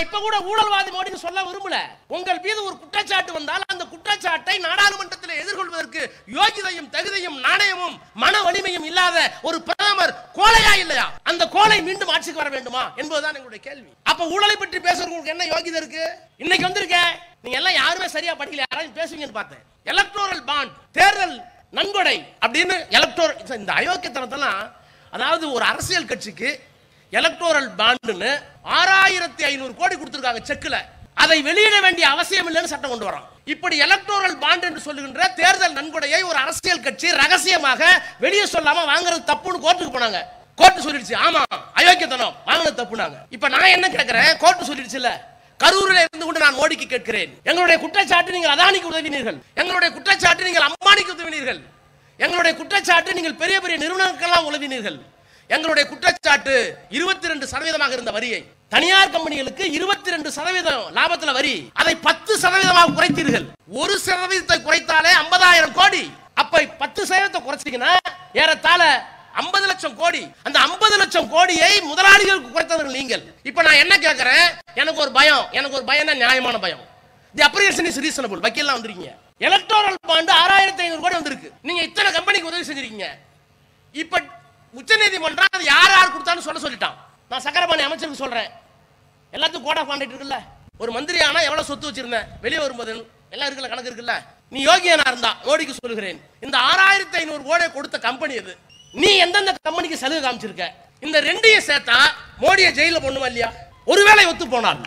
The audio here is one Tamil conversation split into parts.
நான் இப்ப கூட ஊழல்வாதி மோடின்னு சொல்ல விரும்பல உங்கள் மீது ஒரு குற்றச்சாட்டு வந்தால் அந்த குற்றச்சாட்டை நாடாளுமன்றத்தில் எதிர்கொள்வதற்கு யோகிதையும் தகுதியும் நாணயமும் மன வலிமையும் இல்லாத ஒரு பிரதமர் கோழையா இல்லையா அந்த கோழை மீண்டும் ஆட்சிக்கு வர வேண்டுமா என்பதுதான் எங்களுடைய கேள்வி அப்ப ஊழலை பற்றி பேசுறவங்களுக்கு என்ன யோகிதை இருக்கு இன்னைக்கு வந்திருக்கேன் நீங்க எல்லாம் யாருமே சரியா படிக்கல யாராவது பேசுவீங்கன்னு பார்த்தேன் எலக்டோரல் பாண்ட் தேர்தல் நன்கொடை அப்படின்னு எலக்டோர் இந்த அயோக்கியத்தனத்தெல்லாம் அதாவது ஒரு அரசியல் கட்சிக்கு எலக்டோரல் பாண்டுன்னு ஆறாயிரத்தி ஐநூறு கோடி கொடுத்திருக்காங்க செக்ல அதை வெளியிட வேண்டிய அவசியம் இல்லைன்னு சட்டம் கொண்டு வரோம் இப்படி எலக்டோரல் பாண்ட் என்று சொல்லுகின்ற தேர்தல் நன்கொடையை ஒரு அரசியல் கட்சி ரகசியமாக வெளியே சொல்லாம வாங்குறது தப்புன்னு கோர்ட்டுக்கு போனாங்க கோர்ட்டு சொல்லிடுச்சு ஆமா அயோக்கியத்தனம் வாங்கினது தப்புனாங்க இப்ப நான் என்ன கேட்கிறேன் கோர்ட்டு சொல்லிடுச்சுல கரூரில் இருந்து கொண்டு நான் மோடிக்கு கேட்கிறேன் எங்களுடைய குற்றச்சாட்டு நீங்கள் அதானிக்கு உதவினீர்கள் எங்களுடைய குற்றச்சாட்டு நீங்கள் அம்பானிக்கு உதவினீர்கள் எங்களுடைய குற்றச்சாட்டு நீங்கள் பெரிய பெரிய நிறுவனங்களுக்கெல்லாம் உதவினீர்கள் எங்களுடைய குற்றச்சாட்டு இருபத்தி ரெண்டு சதவீதமாக இருந்த வரியை தனியார் கம்பெனிகளுக்கு இருபத்தி ரெண்டு சதவீதம் லாபத்துல வரி அதை பத்து சதவீதமாக குறைத்தீர்கள் ஒரு சதவீதத்தை குறைத்தாலே ஐம்பதாயிரம் கோடி அப்ப பத்து சதவீதத்தை குறைச்சீங்கன்னா ஏறத்தாழ ஐம்பது லட்சம் கோடி அந்த ஐம்பது லட்சம் கோடியை முதலாளிகளுக்கு குறைத்தவர்கள் நீங்கள் இப்ப நான் என்ன கேட்கிறேன் எனக்கு ஒரு பயம் எனக்கு ஒரு பயம்னா நியாயமான பயம் தி அப்ரிகேஷன் இஸ் ரீசனபிள் வக்கீல்லாம் வந்திருக்கீங்க எலக்டோரல் பாண்டு ஆறாயிரத்தி ஐநூறு கோடி வந்திருக்கு நீங்க இத்தனை கம்பெனிக்கு உதவி செஞ்சிருக்கீங்க இப்ப உச்சநீதிமன்றம் அது யார் யார் கொடுத்தான்னு சொல்ல சொல்லிட்டான் நான் சக்கரபாணி அமைச்சருக்கு சொல்றேன் எல்லாத்துக்கும் கோட் ஆஃப் கான்டாக்ட் இருக்குல்ல ஒரு மந்திரி ஆனா எவ்வளவு சொத்து வச்சிருந்தேன் வெளியே வரும்போது எல்லாம் இருக்குல்ல கணக்கு இருக்குல்ல நீ யோகியனா இருந்தா மோடிக்கு சொல்லுகிறேன் இந்த ஆறாயிரத்தி ஐநூறு கோடி கொடுத்த கம்பெனி இது நீ எந்தெந்த கம்பெனிக்கு சலுகை காமிச்சிருக்க இந்த ரெண்டையும் சேர்த்தா மோடியை ஜெயில போடணுமா இல்லையா ஒருவேளை ஒத்து போனால்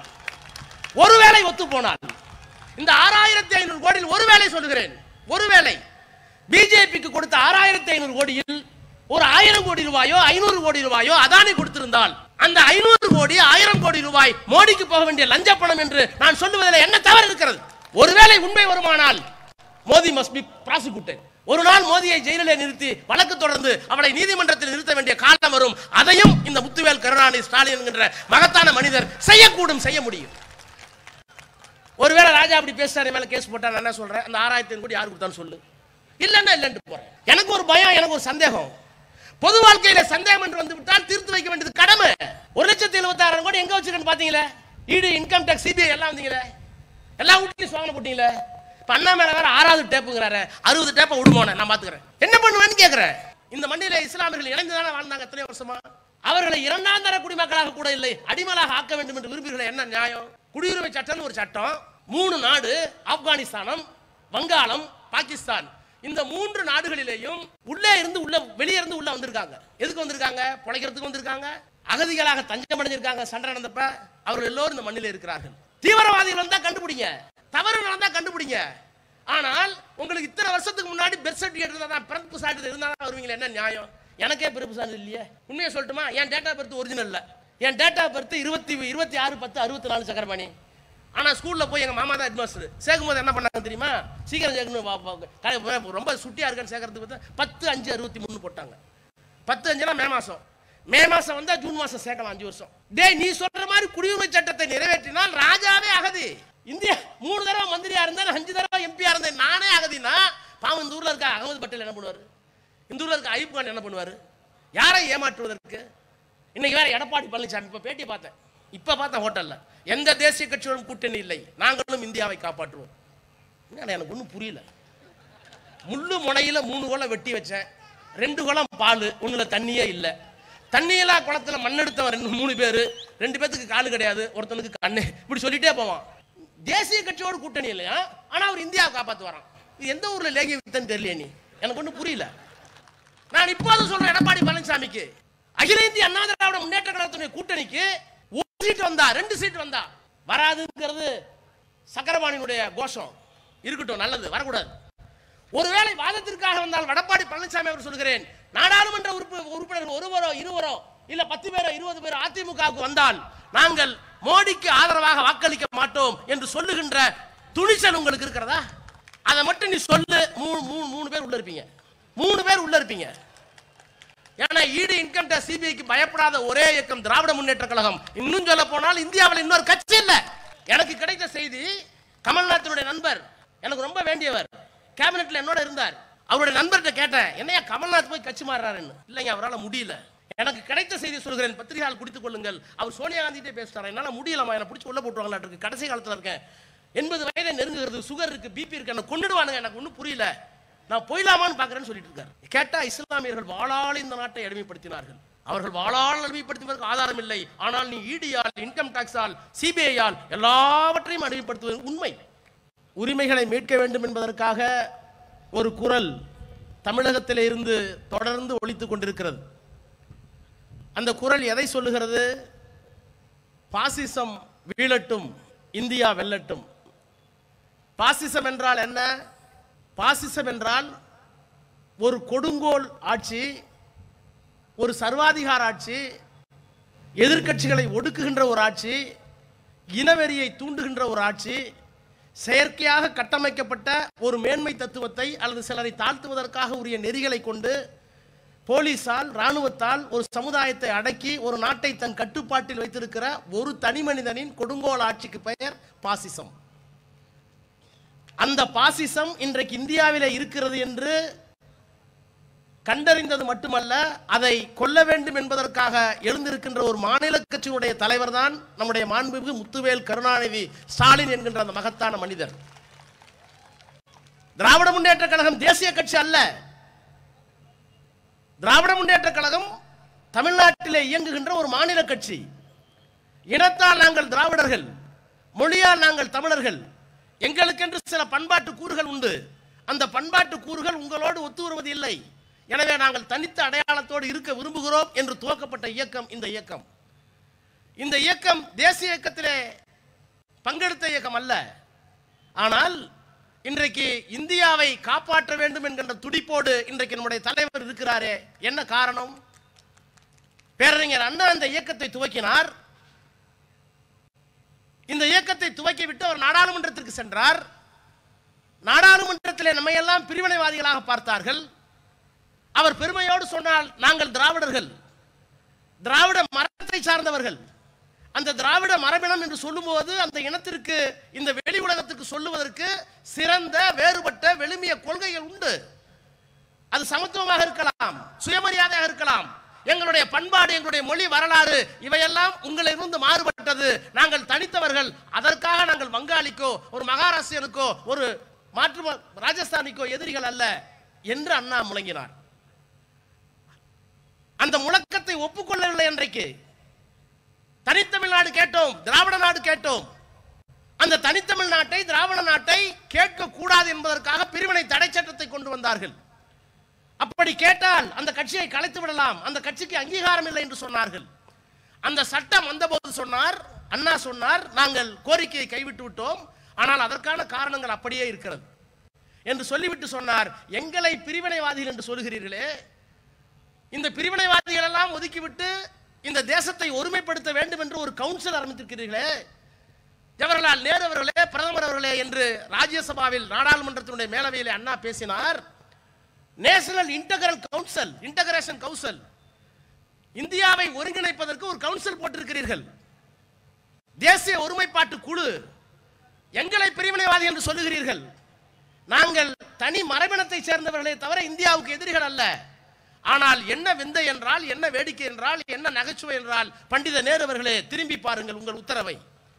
ஒருவேளை ஒத்து போனால் இந்த ஆறாயிரத்தி ஐநூறு கோடியில் ஒருவேளை சொல்லுகிறேன் ஒருவேளை பிஜேபிக்கு கொடுத்த ஆறாயிரத்தி ஐநூறு கோடியில் ஒரு ஆயிரம் கோடி ரூபாயோ ஐநூறு கோடி ரூபாயோ அதானி கொடுத்திருந்தால் அந்த ஐநூறு கோடி ஆயிரம் கோடி ரூபாய் மோடிக்கு போக வேண்டிய லஞ்ச பணம் என்று நான் சொல்லுவதில் என்ன தவறு இருக்கிறது ஒருவேளை உண்மை வருமானால் மோடி மஸ்ட் பி ப்ராசிக்யூட்டட் ஒரு நாள் மோதியை ஜெயிலிலே நிறுத்தி வழக்கு தொடர்ந்து அவளை நீதிமன்றத்தில் நிறுத்த வேண்டிய காலம் வரும் அதையும் இந்த முத்துவேல் கருணாநிதி ஸ்டாலின் என்கின்ற மகத்தான மனிதர் செய்யக்கூடும் செய்ய முடியும் ஒருவேளை ராஜா அப்படி பேசுறாரு மேல கேஸ் போட்டா நான் என்ன சொல்றேன் அந்த ஆறாயிரத்தி கோடி யார் கொடுத்தான்னு சொல்லு இல்லன்னா இல்லன்ட்டு போறேன் எனக்கு ஒரு பயம் எனக்கு ஒரு சந்தேகம் பொது வாழ்க்கையில சந்தேகம் என்று வந்து விட்டால் தீர்த்து வைக்க வேண்டியது கடமை ஒரு லட்சத்தி எழுபத்தாயிரம் கோடி எங்க வச்சிருக்கேன்னு பாத்தீங்களே ஈடு இன்கம் டேக்ஸ் சிபிஐ எல்லாம் வந்தீங்களே எல்லா வீட்லயும் சோதனை போட்டீங்களே இப்ப அண்ணா மேல வேற ஆறாவது டேப்புங்கிறாரு அறுபது டேப்பை விடுமோனே நான் பாத்துக்கிறேன் என்ன பண்ணுவேன்னு கேக்குறேன் இந்த மண்ணில இஸ்லாமியர்கள் இணைந்து தானே வாழ்ந்தாங்க எத்தனை வருஷமா அவர்களை இரண்டாம் தர குடிமக்களாக கூட இல்லை அடிமலாக ஆக்க வேண்டும் என்று விரும்புகிற என்ன நியாயம் குடியுரிமை சட்டம்னு ஒரு சட்டம் மூணு நாடு ஆப்கானிஸ்தானம் வங்காளம் பாகிஸ்தான் இந்த மூன்று நாடுகளிலேயும் உள்ளே இருந்து உள்ள வெளியே இருந்து உள்ள வந்திருக்காங்க எதுக்கு வந்திருக்காங்க பிழைக்கிறதுக்கு வந்திருக்காங்க அகதிகளாக தஞ்சம் அடைஞ்சிருக்காங்க சண்டை நடந்தப்ப அவர்கள் எல்லோரும் இந்த மண்ணில் இருக்கிறார்கள் தீவிரவாதிகள் வந்தா கண்டுபிடிங்க தவறு நடந்தா கண்டுபிடிங்க ஆனால் உங்களுக்கு இத்தனை வருஷத்துக்கு முன்னாடி பெர்த் சர்டிஃபிகேட் இருந்தா தான் பிறப்பு சான்றிதழ் இருந்தா தான் வருவீங்களா என்ன நியாயம் எனக்கே பிறப்பு சான்றிதழ் இல்லையே உண்மையை சொல்லட்டுமா என் டேட்டா பர்த் ஒரிஜினல் இல்ல என் டேட்டா பர்த் இருபத்தி இருபத்தி ஆறு பத்து அறுபத்தி நாலு சக்கரபாணி ஆனா ஸ்கூல்ல போய் எங்க மாமா தான் ஹெட்மாஸ்டர் சேர்க்கும் போது என்ன பண்ணாங்க தெரியுமா சீக்கிரம் சேர்க்கணும் வா- வா- கா- ரொம்ப சுட்டியா இருக்குன்னு சேர்க்கறதுக்கு பார்த்தா பத்து அஞ்சு அறுபத்தி மூணு போட்டாங்க பத்து அஞ்சுனா மே மாசம் மே மாசம் வந்தா ஜூன் மாசம் சேர்க்கலாம் அஞ்சு வருஷம் டேய் நீ சொல்ற மாதிரி குடியுரிமை சட்டத்தை நிறைவேற்றினால் ராஜாவே அகதி இந்தியா மூணு தடவை மந்திரியா இருந்தேன் அஞ்சு தடவை எம்பியா இருந்தேன் நானே அகதினா பாவம் இந்த ஊர்ல இருக்க அகமது பட்டேல் என்ன பண்ணுவாரு இந்த ஊர்ல இருக்க ஐப் கான் என்ன பண்ணுவாரு யாரை ஏமாற்றுவதற்கு இன்னைக்கு வேற எடப்பாடி பழனிசாமி இப்ப பேட்டி பார்த்தேன் இப்ப பார்த்தேன் ஹோட்டல்ல எந்த தேசிய கட்சியோடும் கூட்டணி இல்லை நாங்களும் இந்தியாவை காப்பாற்றுவோம் என்னடா எனக்கு ஒன்றும் புரியல முள்ளு முனையில மூணு குளம் வெட்டி வச்சேன் ரெண்டு குளம் பால் ஒண்ணுல தண்ணியே இல்லை தண்ணியெல்லா குளத்துல மண்ணெடுத்தவன் ரெண்டு மூணு பேர் ரெண்டு பேத்துக்கு காலு கிடையாது ஒருத்தனுக்கு கண்ணு இப்படி சொல்லிட்டே போவான் தேசிய கட்சியோட கூட்டணி இல்லையா ஆனா அவர் இந்தியாவை காப்பாத்து வரான் இது எந்த ஊர்ல லேகி வித்தன்னு தெரியல நீ எனக்கு ஒன்றும் புரியல நான் இப்போது சொல்றேன் எடப்பாடி பழனிசாமிக்கு அகில இந்திய அண்ணா திராவிட முன்னேற்ற கழகத்துடைய கூட்டணிக்கு ஒரு சீட் வந்தா ரெண்டு சீட் வந்தா வராதுங்கிறது சக்கரபாணியினுடைய கோஷம் இருக்கட்டும் நல்லது வரக்கூடாது ஒருவேளை வாதத்திற்காக வந்தால் வடப்பாடி பழனிசாமி அவர் சொல்கிறேன் நாடாளுமன்ற உறுப்பு உறுப்பினர்கள் ஒருவரோ இருவரோ இல்ல பத்து பேரோ இருபது பேரோ அதிமுகவுக்கு வந்தால் நாங்கள் மோடிக்கு ஆதரவாக வாக்களிக்க மாட்டோம் என்று சொல்லுகின்ற துணிச்சல் உங்களுக்கு இருக்கிறதா அதை மட்டும் நீ சொல்லு மூணு மூணு மூணு பேர் உள்ள இருப்பீங்க மூணு பேர் உள்ள இருப்பீங்க ஏன்னா ஈடு இன்கம் டேக்ஸ் சிபிஐக்கு பயப்படாத ஒரே இயக்கம் திராவிட முன்னேற்ற கழகம் இன்னும் சொல்ல போனால் இந்தியாவில் இன்னொரு கட்சி இல்ல எனக்கு கிடைத்த செய்தி கமல்நாத்தினுடைய நண்பர் எனக்கு ரொம்ப வேண்டியவர் கேபினெட்ல என்னோட இருந்தார் அவருடைய நண்பர்கிட்ட கேட்டேன் என்னையா கமல்நாத் போய் கட்சி மாறுறாருன்னு இல்லைங்க அவரால் முடியல எனக்கு கிடைத்த செய்தி சொல்கிறேன் பத்திரிகையால் குடித்துக் கொள்ளுங்கள் அவர் சோனியா காந்திட்டே பேசிட்டார் என்னால முடியலமா என்ன பிடிச்சி உள்ள போட்டுருவாங்களா இருக்கு கடைசி காலத்துல இருக்கேன் எண்பது வயதை நெருங்குகிறது சுகர் இருக்கு பிபி இருக்கு என்ன கொண்டுடுவானுங்க எனக்கு ஒன்றும் புரியல நான் போயிடலாமான்னு பார்க்கறேன்னு சொல்லிட்டு இருக்காரு கேட்டா இஸ்லாமியர்கள் வாளால் இந்த நாட்டை அடிமைப்படுத்தினார்கள் அவர்கள் வாளால் அடிமைப்படுத்துவதற்கு ஆதாரம் இல்லை ஆனால் நீ இடியால் இன்கம் டாக்ஸால் சிபிஐயால் எல்லாவற்றையும் அடிமைப்படுத்துவது உண்மை உரிமைகளை மீட்க வேண்டும் என்பதற்காக ஒரு குரல் தமிழகத்திலே இருந்து தொடர்ந்து ஒலித்துக் கொண்டிருக்கிறது அந்த குரல் எதை சொல்லுகிறது பாசிசம் வீழட்டும் இந்தியா வெல்லட்டும் பாசிசம் என்றால் என்ன பாசிசம் என்றால் ஒரு கொடுங்கோல் ஆட்சி ஒரு சர்வாதிகார ஆட்சி எதிர்க்கட்சிகளை ஒடுக்குகின்ற ஒரு ஆட்சி இனவெறியை தூண்டுகின்ற ஒரு ஆட்சி செயற்கையாக கட்டமைக்கப்பட்ட ஒரு மேன்மை தத்துவத்தை அல்லது சிலரை தாழ்த்துவதற்காக உரிய நெறிகளை கொண்டு போலீசால் இராணுவத்தால் ஒரு சமுதாயத்தை அடக்கி ஒரு நாட்டை தன் கட்டுப்பாட்டில் வைத்திருக்கிற ஒரு தனி மனிதனின் கொடுங்கோல் ஆட்சிக்கு பெயர் பாசிசம் அந்த பாசிசம் இன்றைக்கு இந்தியாவிலே இருக்கிறது என்று கண்டறிந்தது மட்டுமல்ல அதை கொல்ல வேண்டும் என்பதற்காக எழுந்திருக்கின்ற ஒரு மாநில கட்சியினுடைய தலைவர் தான் நம்முடைய மாண்புமிகு முத்துவேல் கருணாநிதி ஸ்டாலின் என்கின்ற அந்த மகத்தான மனிதர் திராவிட முன்னேற்ற கழகம் தேசிய கட்சி அல்ல திராவிட முன்னேற்ற கழகம் தமிழ்நாட்டிலே இயங்குகின்ற ஒரு மாநில கட்சி இனத்தால் நாங்கள் திராவிடர்கள் மொழியால் நாங்கள் தமிழர்கள் எங்களுக்கென்று சில பண்பாட்டு கூறுகள் உண்டு அந்த பண்பாட்டு கூறுகள் உங்களோடு ஒத்து வருவது இல்லை எனவே நாங்கள் தனித்த அடையாளத்தோடு இருக்க விரும்புகிறோம் என்று துவக்கப்பட்ட இயக்கம் இந்த இயக்கம் இந்த இயக்கம் தேசிய இயக்கத்திலே பங்கெடுத்த இயக்கம் அல்ல ஆனால் இன்றைக்கு இந்தியாவை காப்பாற்ற வேண்டும் என்கின்ற துடிப்போடு இன்றைக்கு நம்முடைய தலைவர் இருக்கிறாரே என்ன காரணம் பேரறிஞர் அண்ணா இந்த இயக்கத்தை துவக்கினார் இந்த இயக்கத்தை துவக்கிவிட்டு அவர் நாடாளுமன்றத்திற்கு சென்றார் நாடாளுமன்றத்திலே நம்மையெல்லாம் பிரிவினைவாதிகளாக பார்த்தார்கள் அவர் பெருமையோடு சொன்னால் நாங்கள் திராவிடர்கள் திராவிட மரத்தை சார்ந்தவர்கள் அந்த திராவிட மரபினம் என்று சொல்லும்போது அந்த இனத்திற்கு இந்த வெளி உலகத்துக்கு சொல்லுவதற்கு சிறந்த வேறுபட்ட வெளுமிய கொள்கைகள் உண்டு அது சமத்துவமாக இருக்கலாம் சுயமரியாதையாக இருக்கலாம் எங்களுடைய பண்பாடு எங்களுடைய மொழி வரலாறு இவையெல்லாம் உங்களிலிருந்து மாறுபட்டது நாங்கள் தனித்தவர்கள் அதற்காக நாங்கள் வங்காளிக்கோ ஒரு மகாராஷ்டிரனுக்கோ ஒரு மாற்று ம- ராஜஸ்தானிக்கோ எதிரிகள் அல்ல என்று அண்ணா முழங்கினார் அந்த முழக்கத்தை ஒப்புக்கொள்ளவில்லை அன்றைக்கு தனித்தமிழ்நாடு கேட்டோம் திராவிட நாடு கேட்டோம் அந்த தனித்தமிழ் நாட்டை திராவிட நாட்டை கேட்க கூடாது என்பதற்காக பிரிவினை தடை சட்டத்தை கொண்டு வந்தார்கள் அப்படி கேட்டால் அந்த கட்சியை கலைத்து விடலாம் அந்த கட்சிக்கு அங்கீகாரம் இல்லை என்று சொன்னார்கள் அந்த சட்டம் வந்தபோது சொன்னார் அண்ணா சொன்னார் நாங்கள் கோரிக்கையை கைவிட்டு விட்டோம் ஆனால் அதற்கான காரணங்கள் அப்படியே இருக்கிறது என்று சொல்லிவிட்டு சொன்னார் எங்களை பிரிவினைவாதிகள் என்று சொல்கிறீர்களே இந்த பிரிவினைவாதிகள் எல்லாம் ஒதுக்கிவிட்டு இந்த தேசத்தை ஒருமைப்படுத்த வேண்டும் என்று ஒரு கவுன்சில் ஆரம்பித்திருக்கிறீர்களே ஜவஹர்லால் நேரு அவர்களே பிரதமர் அவர்களே என்று ராஜ்யசபாவில் நாடாளுமன்றத்தினுடைய மேலவையிலே அண்ணா பேசினார் national integral council integration council இந்தியாவை ஒருங்கிணைப்பதற்கு ஒரு கவுன்சில் போட்டிருக்கிறீர்கள் தேசிய ஒருமைப்பாட்டு குழு எங்களை பிரிவினைவாதி என்று சொல்லுகிறீர்கள் நாங்கள் தனி மரபினத்தை சேர்ந்தவர்களே தவிர இந்தியாவுக்கு எதிரிகள் அல்ல ஆனால் என்ன விந்தை என்றால் என்ன வேடிக்கை என்றால் என்ன நகைச்சுவை என்றால் பண்டித நேரு அவர்களே திரும்பி பாருங்கள் உங்கள் உத்தரவை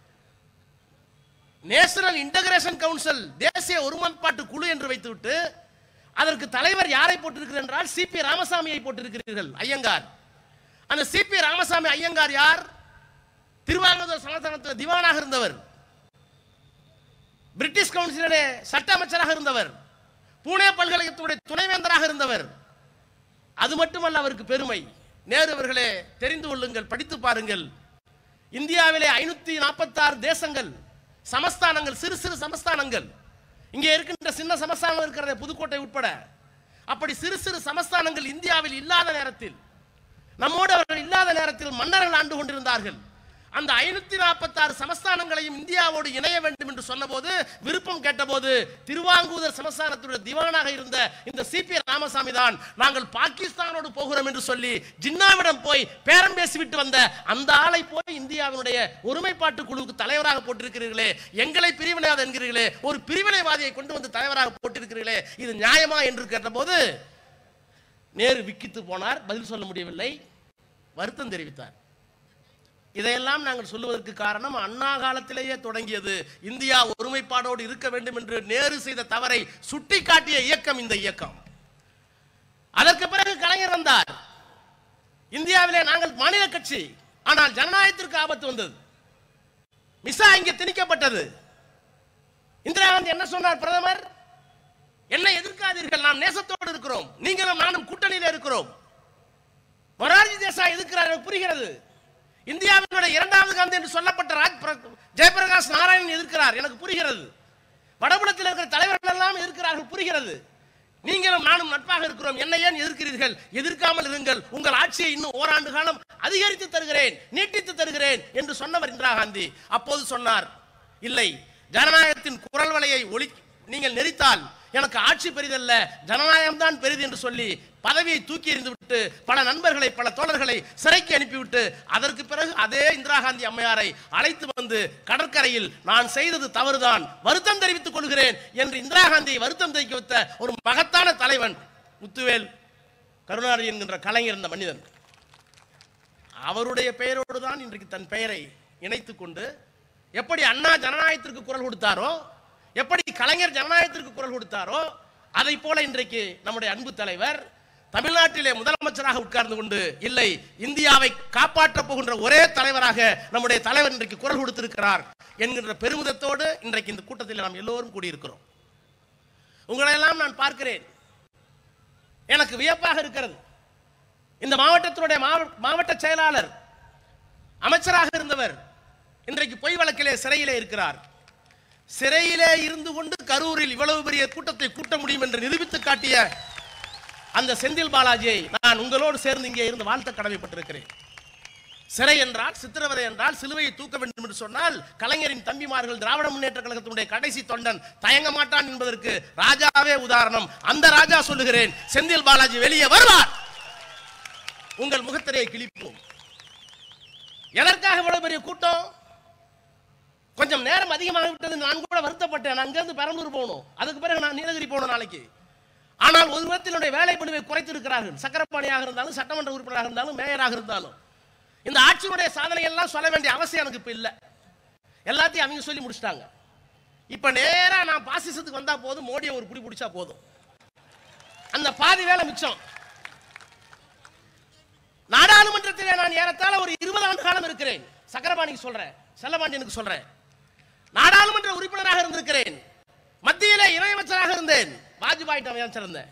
நேஷனல் இன்டகிரேஷன் கவுன்சில் தேசிய ஒருமைப்பாட்டு குழு என்று வைத்துவிட்டு அதற்கு தலைவர் யாரை போட்டிருக்கிறீர்கள் என்றால் சிபி ராமசாமியை போட்டிருக்கிறீர்கள் ஐயங்கார் அந்த சிபி ராமசாமி ஐயங்கார் யார் திருவாங்கூர் சமஸ்தானத்தில் திவானாக இருந்தவர் பிரிட்டிஷ் கவுன்சிலே சட்ட அமைச்சராக இருந்தவர் பூனே பல்கலைக்கழகத்துடைய துணைவேந்தராக இருந்தவர் அது மட்டுமல்ல அவருக்கு பெருமை நேரு அவர்களே தெரிந்து கொள்ளுங்கள் படித்து பாருங்கள் இந்தியாவிலே ஐநூத்தி நாற்பத்தாறு தேசங்கள் சமஸ்தானங்கள் சிறு சிறு சமஸ்தானங்கள் இங்கே இருக்கின்ற சின்ன சமஸ்தானம் இருக்கிறதே புதுக்கோட்டை உட்பட அப்படி சிறு சிறு சமஸ்தானங்கள் இந்தியாவில் இல்லாத நேரத்தில் நம்மோடு அவர்கள் இல்லாத நேரத்தில் மன்னர்கள் ஆண்டு கொண்டிருந்தார்கள் அந்த ஐநூத்தி நாற்பத்தாறு சமஸ்தானங்களையும் இந்தியாவோடு இணைய வேண்டும் என்று சொன்னபோது விருப்பம் கேட்டபோது திருவாங்கூதர் சமஸ்தானத்துடைய திவானாக இருந்த இந்த சிபி ராமசாமி தான் நாங்கள் பாகிஸ்தானோடு போகிறோம் என்று சொல்லி ஜின்னாவிடம் போய் பேரம் பேசிவிட்டு வந்த அந்த ஆளை போய் இந்தியாவினுடைய ஒருமைப்பாட்டு குழுவுக்கு தலைவராக போட்டிருக்கிறீர்களே எங்களை பிரிவினைவாதி என்கிறீர்களே ஒரு பிரிவினைவாதியை கொண்டு வந்து தலைவராக போட்டிருக்கிறீர்களே இது நியாயமா என்று கேட்டபோது நேரு விக்கித்து போனார் பதில் சொல்ல முடியவில்லை வருத்தம் தெரிவித்தார் இதையெல்லாம் நாங்கள் சொல்லுவதற்கு காரணம் அண்ணா காலத்திலேயே தொடங்கியது இந்தியா ஒருமைப்பாடோடு இருக்க வேண்டும் என்று நேரு செய்த தவறை சுட்டிக்காட்டிய இயக்கம் இந்த இயக்கம் அதற்கு பிறகு கலைஞர் வந்தார் இந்தியாவிலே நாங்கள் மாநில கட்சி ஆனால் ஜனநாயகத்திற்கு ஆபத்து வந்தது மிசா இங்கே திணிக்கப்பட்டது இந்திரா காந்தி என்ன சொன்னார் பிரதமர் என்னை எதிர்க்காதீர்கள் நாம் நேசத்தோடு இருக்கிறோம் நீங்களும் நானும் கூட்டணியில் இருக்கிறோம் மொரார்ஜி தேசாய் எதிர்க்கிறார் எனக்கு புரிகிறது இந்தியாவினுடைய இரண்டாவது காந்தி என்று சொல்லப்பட்ட ராஜ் பிர- ஜெயபிரகாஷ் நாராயணன் எதிர்க்கிறார் எனக்கு புரிகிறது வடபுலத்தில் இருக்கிற தலைவர்கள் எல்லாம் எதிர்க்கிறார்கள் புரிகிறது நீங்களும் நானும் நட்பாக இருக்கிறோம் என்னை ஏன் எதிர்க்கிறீர்கள் எதிர்க்காமல் இருங்கள் உங்கள் ஆட்சியை இன்னும் ஓராண்டு காலம் அதிகரித்து தருகிறேன் நீட்டித்து தருகிறேன் என்று சொன்னவர் இந்திரா காந்தி அப்போது சொன்னார் இல்லை ஜனநாயகத்தின் குரல் வலையை ஒளி நீங்கள் நெறித்தால் எனக்கு ஆட்சி பெரிதல்ல ஜனநாயகம் தான் பெரிது என்று சொல்லி பதவியை தூக்கி எறிந்து விட்டு பல நண்பர்களை பல தோழர்களை சிறைக்கு அனுப்பிவிட்டு அதற்கு பிறகு அதே இந்திரா காந்தி அம்மையாரை அழைத்து வந்து கடற்கரையில் நான் செய்தது தவறுதான் வருத்தம் தெரிவித்துக் கொள்கிறேன் என்று இந்திரா காந்தியை வருத்தம் தெரிவிக்க வைத்த ஒரு மகத்தான தலைவன் முத்துவேல் கருணாநிதி என்கின்ற கலைஞர் இந்த மனிதன் அவருடைய பெயரோடு தான் இன்றைக்கு தன் பெயரை இணைத்துக் கொண்டு எப்படி அண்ணா ஜனநாயகத்திற்கு குரல் கொடுத்தாரோ எப்படி கலைஞர் ஜனநாயகத்திற்கு குரல் கொடுத்தாரோ அதை போல இன்றைக்கு நம்முடைய அன்பு தலைவர் தமிழ்நாட்டிலே முதலமைச்சராக உட்கார்ந்து கொண்டு இல்லை இந்தியாவை காப்பாற்றப் போகின்ற ஒரே தலைவராக நம்முடைய தலைவர் இன்றைக்கு குரல் கொடுத்திருக்கிறார் என்கின்ற பெருமிதத்தோடு இன்றைக்கு இந்த கூட்டத்தில் நாம் எல்லோரும் கூடியிருக்கிறோம் உங்களையெல்லாம் நான் பார்க்கிறேன் எனக்கு வியப்பாக இருக்கிறது இந்த மாவட்டத்தினுடைய மாவ- மாவட்ட செயலாளர் அமைச்சராக இருந்தவர் இன்றைக்கு பொய் வழக்கிலே சிறையிலே இருக்கிறார் சிறையிலே இருந்து கொண்டு கரூரில் இவ்வளவு பெரிய கூட்டத்தை கூட்ட முடியும் என்று நிரூபித்து காட்டிய அந்த செந்தில் பாலாஜியை நான் உங்களோடு சேர்ந்து இங்கே இருந்து வாழ்த்த கடமைப்பட்டிருக்கிறேன் சிறை என்றால் சித்திரவதை என்றால் சிலுவையை தூக்க வேண்டும் என்று சொன்னால் கலைஞரின் தம்பிமார்கள் திராவிட முன்னேற்ற கழகத்தினுடைய கடைசி தொண்டன் தயங்க மாட்டான் என்பதற்கு ராஜாவே உதாரணம் அந்த ராஜா சொல்லுகிறேன் செந்தில் பாலாஜி வெளியே வருவார் உங்கள் முகத்திரையை கிழிப்போம் எதற்காக இவ்வளவு பெரிய கூட்டம் கொஞ்சம் நேரம் அதிகமாக விட்டது நான் கூட வருத்தப்பட்டேன் நான் அங்கிருந்து பெரம்பலூர் போகணும் அதுக்கு பிறகு நான் நீலகிரி போகணும் நாளைக்கு ஆனால் ஒரு விதத்தினுடைய வேலை பணிவை குறைத்திருக்கிறார்கள் சக்கரப்பாணியாக இருந்தாலும் சட்டமன்ற உறுப்பினராக இருந்தாலும் மேயராக இருந்தாலும் இந்த ஆட்சியினுடைய சாதனை எல்லாம் சொல்ல வேண்டிய அவசியம் எனக்கு இப்ப இல்லை எல்லாத்தையும் அவங்க சொல்லி முடிச்சிட்டாங்க இப்ப நேரா நான் பாசிசத்துக்கு வந்தா போதும் மோடியை ஒரு புடி பிடிச்சா போதும் அந்த பாதி வேலை மிச்சம் நாடாளுமன்றத்திலே நான் ஏறத்தாழ ஒரு இருபது ஆண்டு காலம் இருக்கிறேன் சக்கரபாணிக்கு சொல்றேன் செல்லபாண்டியனுக்கு சொல்றேன் நாடாளுமன்ற உறுப்பினராக இருந்திருக்கிறேன் மத்தியிலே இணையமைச்சராக இருந்தேன் வாஜ்பாய் அமைச்சர் இருந்தேன்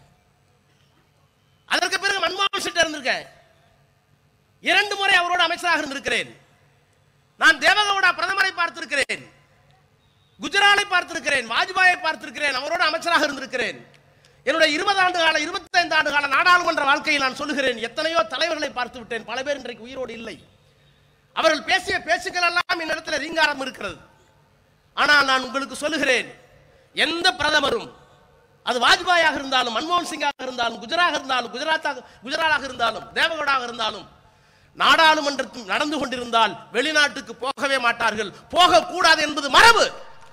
அதற்கு பிறகு மன்மோகன் சிங் இருந்திருக்கேன் இரண்டு முறை அவரோட அமைச்சராக இருந்திருக்கிறேன் நான் தேவகவுடா பிரதமரை பார்த்திருக்கிறேன் குஜராலை பார்த்திருக்கிறேன் வாஜ்பாயை பார்த்திருக்கிறேன் அவரோட அமைச்சராக இருந்திருக்கிறேன் என்னுடைய இருபது ஆண்டு கால இருபத்தைந்து ஆண்டு கால நாடாளுமன்ற வாழ்க்கையில் நான் சொல்லுகிறேன் எத்தனையோ தலைவர்களை பார்த்து விட்டேன் பல பேர் இன்றைக்கு உயிரோடு இல்லை அவர்கள் பேசிய பேச்சுக்கள் எல்லாம் என்னிடத்தில் ரீங்காரம் இருக்கிறது ஆனால் நான் உங்களுக்கு சொல்லுகிறேன் எந்த பிரதமரும் அது வாஜ்பாயாக இருந்தாலும் மன்மோகன் சிங்காக இருந்தாலும் குஜராக இருந்தாலும் குஜராத்தாக குஜராலாக இருந்தாலும் தேவகவுடாக இருந்தாலும் நாடாளுமன்றத்தில் நடந்து கொண்டிருந்தால் வெளிநாட்டுக்கு போகவே மாட்டார்கள் போகக்கூடாது என்பது மரபு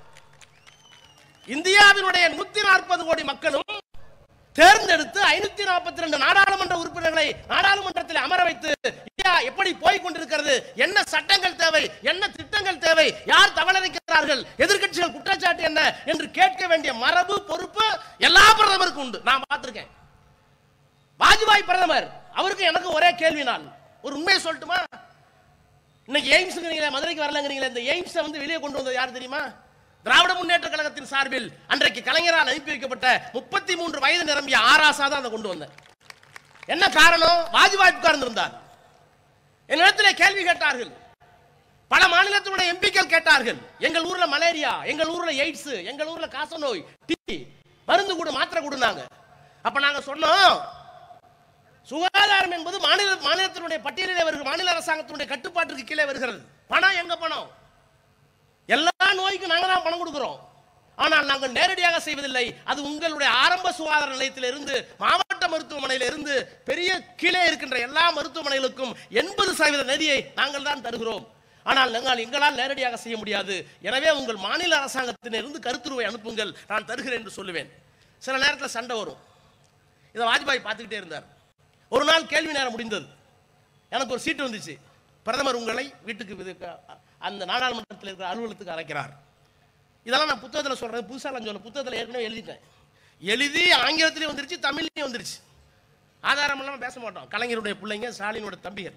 இந்தியாவினுடைய நூத்தி நாற்பது கோடி மக்களும் தேர்ந்தெடுத்து ஐநூத்தி நாற்பத்தி ரெண்டு நாடாளுமன்ற உறுப்பினர்களை நாடாளுமன்றத்தில் அமர வைத்து இந்தியா எப்படி போய் கொண்டிருக்கிறது என்ன சட்டங்கள் தேவை என்ன திட்டங்கள் தேவை யார் தவறளிக்கிறார்கள் எதிர்க்கட்சிகள் குற்றச்சாட்டு என்ன என்று கேட்க வேண்டிய மரபு பொறுப்பு எல்லா பிரதமருக்கும் உண்டு நான் பார்த்திருக்கேன் வாஜ்பாய் பிரதமர் அவருக்கு எனக்கு ஒரே கேள்வி நான் ஒரு உண்மையை சொல்லட்டுமா இன்னைக்கு எய்ம்ஸ்ங்கிறீங்களே மதுரைக்கு வரலங்கிறீங்களே இந்த எய்ம்ஸை வந்து வெளியே கொண்டு வந்தது யார் தெரியுமா திராவிட முன்னேற்ற கழகத்தின் சார்பில் அன்றைக்கு கலைஞரால் அனுப்பி வைக்கப்பட்ட முப்பத்தி மூன்று வயது நிரம்பிய ஆராசா தான் அதை கொண்டு வந்தேன் என்ன காரணம் வாஜ்பாய் உட்கார்ந்திருந்தார் என்னிடத்திலே கேள்வி கேட்டார்கள் பல மாநிலத்தினுடைய எம்பிக்கள் கேட்டார்கள் எங்கள் ஊர்ல மலேரியா எங்கள் ஊர்ல எய்ட்ஸ் எங்கள் ஊர்ல காசநோய் டி மருந்து கொடு மாத்திரை கொடுனாங்க அப்ப நாங்க சொன்னோம் சுகாதாரம் என்பது மாநில மாநிலத்தினுடைய பட்டியலிலே வருகிற மாநில அரசாங்கத்தினுடைய கட்டுப்பாட்டிற்கு கீழே வருகிறது பணம் எங்க பணம் எல்லா நோய்க்கும் நாங்க தான் பணம் கொடுக்கிறோம் ஆனால் நாங்கள் நேரடியாக செய்வதில்லை அது உங்களுடைய ஆரம்ப சுகாதார நிலையத்திலிருந்து மாவட்ட மருத்துவமனையில இருந்து பெரிய கீழே இருக்கின்ற எல்லா மருத்துவமனைகளுக்கும் எண்பது சதவீத நிதியை நாங்கள் தான் தருகிறோம் ஆனால் நாங்கள் எங்களால் நேரடியாக செய்ய முடியாது எனவே உங்கள் மாநில அரசாங்கத்திலிருந்து கருத்துருவை அனுப்புங்கள் நான் தருகிறேன் என்று சொல்லுவேன் சில நேரத்தில் சண்டை வரும் இதை வாஜ்பாய் பார்த்துக்கிட்டே இருந்தார் ஒரு நாள் கேள்வி நேரம் முடிந்தது எனக்கு ஒரு சீட்டு வந்துச்சு பிரதமர் உங்களை வீட்டுக்கு இது- அந்த நாடாளுமன்றத்தில் இருக்கிற அலுவலகத்துக்கு அழைக்கிறார் இதெல்லாம் நான் புத்தகத்தில் சொல்றேன் புதுசாக நான் சொல்ல புத்தகத்தில் ஏற்கனவே எழுதிட்டேன் எழுதி ஆங்கிலத்திலையும் வந்துருச்சு தமிழ்லையும் வந்துருச்சு ஆதாரம் இல்லாமல் பேச மாட்டோம் கலைஞருடைய பிள்ளைங்க ஸ்டாலினோட தம்பிகள்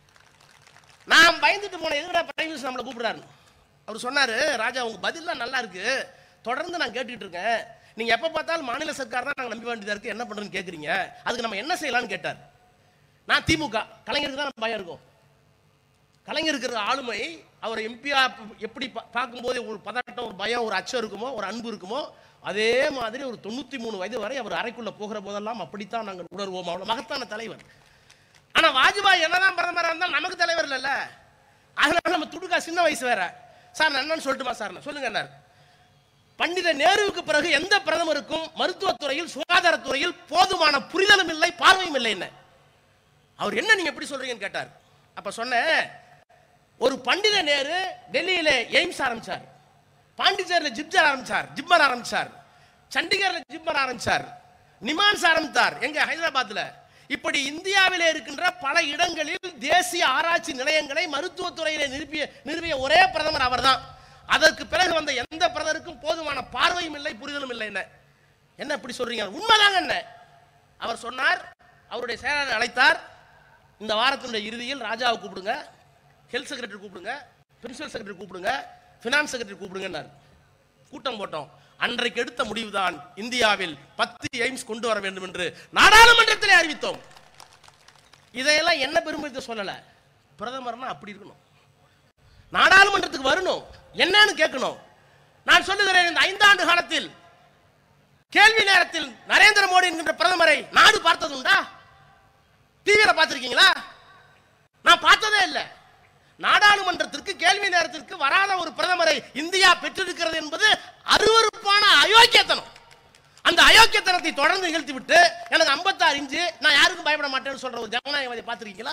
நான் பயந்துட்டு போனேன் எதுக்குடா பிரைம் மினிஸ்டர் நம்மளை கூப்பிடுறாரு அவர் சொன்னாரு ராஜா உங்க பதில்லாம் நல்லா இருக்கு தொடர்ந்து நான் கேட்டுட்டு இருக்கேன் நீங்க எப்ப பார்த்தாலும் மாநில சர்க்கார் தான் நாங்க நம்ப வேண்டியதா இருக்கு என்ன பண்றேன்னு கேக்குறீங்க அதுக்கு நம்ம என்ன செய்யலாம்னு கேட்டார் நான் திமுக கலைஞருக்கு தான் பயம் இருக்கும் கலைஞர் இருக்கிற ஆளுமை அவர் எம்பியா எப்படி பா- பார்க்கும்போது ஒரு பதட்டம் ஒரு பயம் ஒரு அச்சம் இருக்குமோ ஒரு அன்பு இருக்குமோ அதே மாதிரி ஒரு தொண்ணூத்தி மூணு வயது வரை அவர் அறைக்குள்ள போகிற போதெல்லாம் அப்படித்தான் நாங்கள் உணர்வோம் அவ்வளவு மகத்தான தலைவர் ஆனா வாஜ்பாய் என்னதான் பிரதமரா இருந்தாலும் நமக்கு தலைவர் இல்லைல்ல அதனால நம்ம துடுக்கா சின்ன வயசு வேற சார் நான் என்னன்னு சொல்லட்டுமா சார் நான் சொல்லுங்க என்ன பண்டித நேருவுக்கு பிறகு எந்த பிரதமருக்கும் மருத்துவத்துறையில் சுகாதாரத்துறையில் போதுமான புரிதலும் இல்லை பார்வையும் இல்லை என்ன அவர் என்ன நீங்க எப்படி சொல்றீங்கன்னு கேட்டார் அப்ப சொன்னேன் ஒரு பண்டித நேரு டெல்லியில எய்ம்ஸ் ஆரம்பிச்சார் பாண்டிச்சேரியில் ஜிப்ஜர் ஆரம்பிச்சார் ஜிப்மர் ஆரம்பிச்சார் சண்டிகர்ல ஜிப்மர் ஆரம்பிச்சார் நிமான்ஸ் ஆரம்பித்தார் எங்க ஹைதராபாத்ல இப்படி இந்தியாவிலே இருக்கின்ற பல இடங்களில் தேசிய ஆராய்ச்சி நிலையங்களை மருத்துவத்துறையிலே நிறுவிய நிறுவிய ஒரே பிரதமர் அவர்தான் அதற்கு பிறகு வந்த எந்த பிரதமருக்கும் போதுமான பார்வையும் இல்லை புரிதலும் இல்லை என்ன என்ன இப்படி சொல்றீங்க உண்மைதாங்க என்ன அவர் சொன்னார் அவருடைய செயலாளர் அழைத்தார் இந்த வாரத்தினுடைய இறுதியில் ராஜாவை கூப்பிடுங்க ஹெல்த் செக்ரட்டரி கூப்பிடுங்க பிரின்சிபல் செக்ரட்டரி கூப்பிடுங்க ஃபினான்ஸ் செக்ரட்டரி கூப்பிடுங்கன்னார் கூட்டம் போட்டோம் அன்றைக்கு எடுத்த முடிவுதான் இந்தியாவில் பத்து எய்ம்ஸ் கொண்டு வர வேண்டும் என்று நாடாளுமன்றத்திலே அறிவித்தோம் இதையெல்லாம் என்ன பெருமிதத்தை சொல்லல பிரதமர்னா அப்படி இருக்கணும் நாடாளுமன்றத்துக்கு வரணும் என்னன்னு கேட்கணும் நான் சொல்லுகிறேன் இந்த ஐந்தாண்டு காலத்தில் கேள்வி நேரத்தில் நரேந்திர மோடி என்கின்ற பிரதமரை நாடு பார்த்ததுண்டா டிவியில பார்த்திருக்கீங்களா நான் பார்த்ததே இல்லை நாடாளுமன்றத்திற்கு கேள்வி நேரத்திற்கு வராத ஒரு பிரதமரை இந்தியா பெற்றிருக்கிறது என்பது அருவருப்பான அயோக்கியத்தனம் அந்த அயோக்கியத்தனத்தை தொடர்ந்து நிகழ்த்தி விட்டு எனக்கு 56 இன்ச்சு நான் யாருக்கும் பயப்பட மாட்டேன்னு சொல்ற ஒரு ஜனநாயகவாதி பார்த்திருக்கீங்களா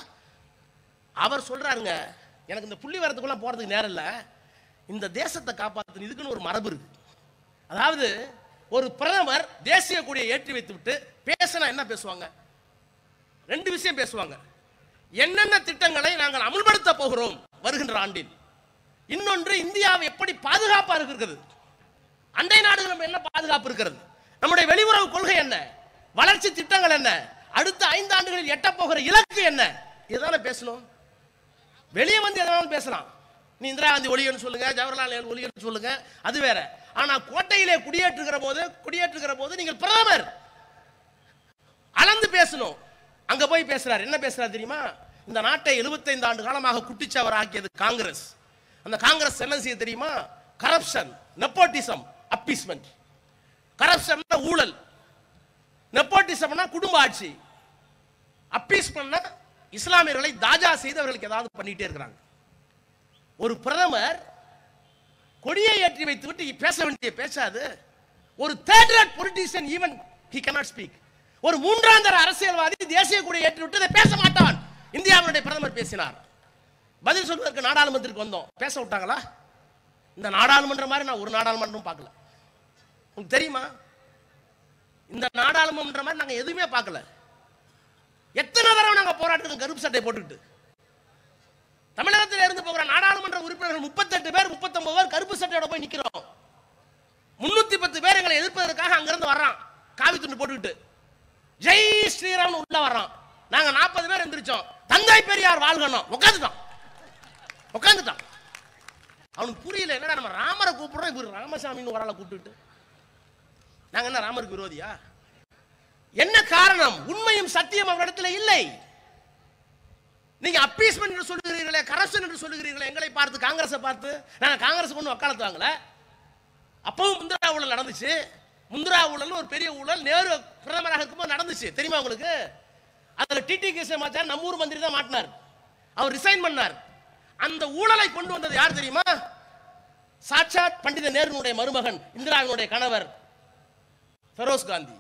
அவர் சொல்றாருங்க எனக்கு இந்த புள்ளி வரத்துக்குள்ள போறதுக்கு நேரம் இல்லை இந்த தேசத்தை காப்பாற்றணும் இதுக்குன்னு ஒரு மரபு இருக்கு அதாவது ஒரு பிரதமர் தேசிய கொடியை ஏற்றி வைத்து விட்டு பேசினா என்ன பேசுவாங்க ரெண்டு விஷயம் பேசுவாங்க என்னென்ன திட்டங்களை நாங்கள் அமுல்படுத்த போகிறோம் வருகின்ற ஆண்டில் இன்னொன்று இந்தியாவை எப்படி பாதுகாப்பா இருக்கிறது அண்டை நாடுகள் நம்ம என்ன பாதுகாப்பு இருக்கிறது நம்முடைய வெளியுறவு கொள்கை என்ன வளர்ச்சி திட்டங்கள் என்ன அடுத்த ஐந்து ஆண்டுகளில் எட்ட போகிற இலக்கு என்ன இதுதானே பேசணும் வெளியே வந்து எதனாலும் பேசலாம் நீ இந்திரா காந்தி ஒளியன்னு சொல்லுங்க ஜவஹர்லால் நேரு ஒளியன்னு சொல்லுங்க அது வேற ஆனா கோட்டையிலே குடியேற்றுகிற போது குடியேற்றுகிற போது நீங்கள் பிரதமர் அளந்து பேசணும் அங்க போய் பேசுறாரு என்ன பேசுறாரு தெரியுமா இந்த நாட்டை 75 ஆண்டு காலமாக குட்டிச்சவர் ஆக்கியது காங்கிரஸ் அந்த காங்கிரஸ் என்ன செய்ய தெரியுமா கரப்ஷன் நெப்போட்டிசம் அப்பீஸ்மெண்ட் கரப்ஷன் ஊழல் நெப்போட்டிசம்னா குடும்ப ஆட்சி அப்பீஸ் பண்ண இஸ்லாமியர்களை தாஜா செய்து அவர்களுக்கு ஏதாவது பண்ணிட்டே இருக்கிறாங்க ஒரு பிரதமர் கொடியை ஏற்றி வைத்து விட்டு பேச வேண்டிய பேசாது ஒரு third rate politician even he cannot speak ஒரு மூன்றாம் தர அரசியல்வாதி தேசிய கொடியை ஏற்றி விட்டு இதை பேச மாட்டான் இந்தியாவுடைய பிரதமர் பேசினார் பதில் சொல்வதற்கு நாடாளுமன்றத்துக்கு வந்தோம் பேச விட்டாங்களா இந்த நாடாளுமன்றம் மாதிரி நான் ஒரு நாடாளுமன்றம் பார்க்கல உங்களுக்கு தெரியுமா இந்த நாடாளுமன்றம் மாதிரி நாங்க எதுவுமே பார்க்கல எத்தனை தடவை நாங்க போராட்டம் கருப்பு சட்டை போட்டுக்கிட்டு தமிழகத்தில் இருந்து போகிற நாடாளுமன்ற உறுப்பினர்கள் முப்பத்தெட்டு பேர் முப்பத்தொன்பது பேர் கருப்பு சட்டையோட போய் நிக்கிறோம் முன்னூத்தி பத்து பேர் எங்களை எதிர்ப்பதற்காக அங்கிருந்து வர்றான் காவி துண்டு போட்டுக்கிட்டு ஜெய் ஸ்ரீராம் உள்ள வர்றான் நாங்க நாற்பது பேர் எந்திரிச்சோம் தந்தை பெரியார் வாழ்கணும் உட்காந்துட்டோம் உட்காந்துட்டான் அவனுக்கு புரியல என்னடா நம்ம ராமரை கூப்பிடுறோம் இவர் ராமசாமின்னு ஒரு ஆளை கூப்பிட்டுட்டு நாங்க என்ன ராமருக்கு விரோதியா என்ன காரணம் உண்மையும் சத்தியம் அவரிடத்துல இல்லை நீங்க அப்பீஸ்மெண்ட் என்று சொல்லுகிறீர்களே கரப்ஷன் என்று சொல்லுகிறீர்களே எங்களை பார்த்து காங்கிரஸை பார்த்து நாங்க காங்கிரஸ் கொண்டு வக்காலத்து வாங்கல அப்பவும் முந்திரா ஊழல் நடந்துச்சு முந்திரா ஊழல் ஒரு பெரிய ஊழல் நேரு பிரதமராக இருக்கும்போது நடந்துச்சு தெரியுமா உங்களுக்கு அதுல டிடி கிருஷ்ணமாச்சார் நம்ம ஊர் மந்திரி தான் மாட்டினார் அவர் ரிசைன் பண்ணார் அந்த ஊழலை கொண்டு வந்தது யார் தெரியுமா சாட்சாத் பண்டித நேருனுடைய மருமகன் இந்திராவினுடைய கணவர் ஃபெரோஸ் காந்தி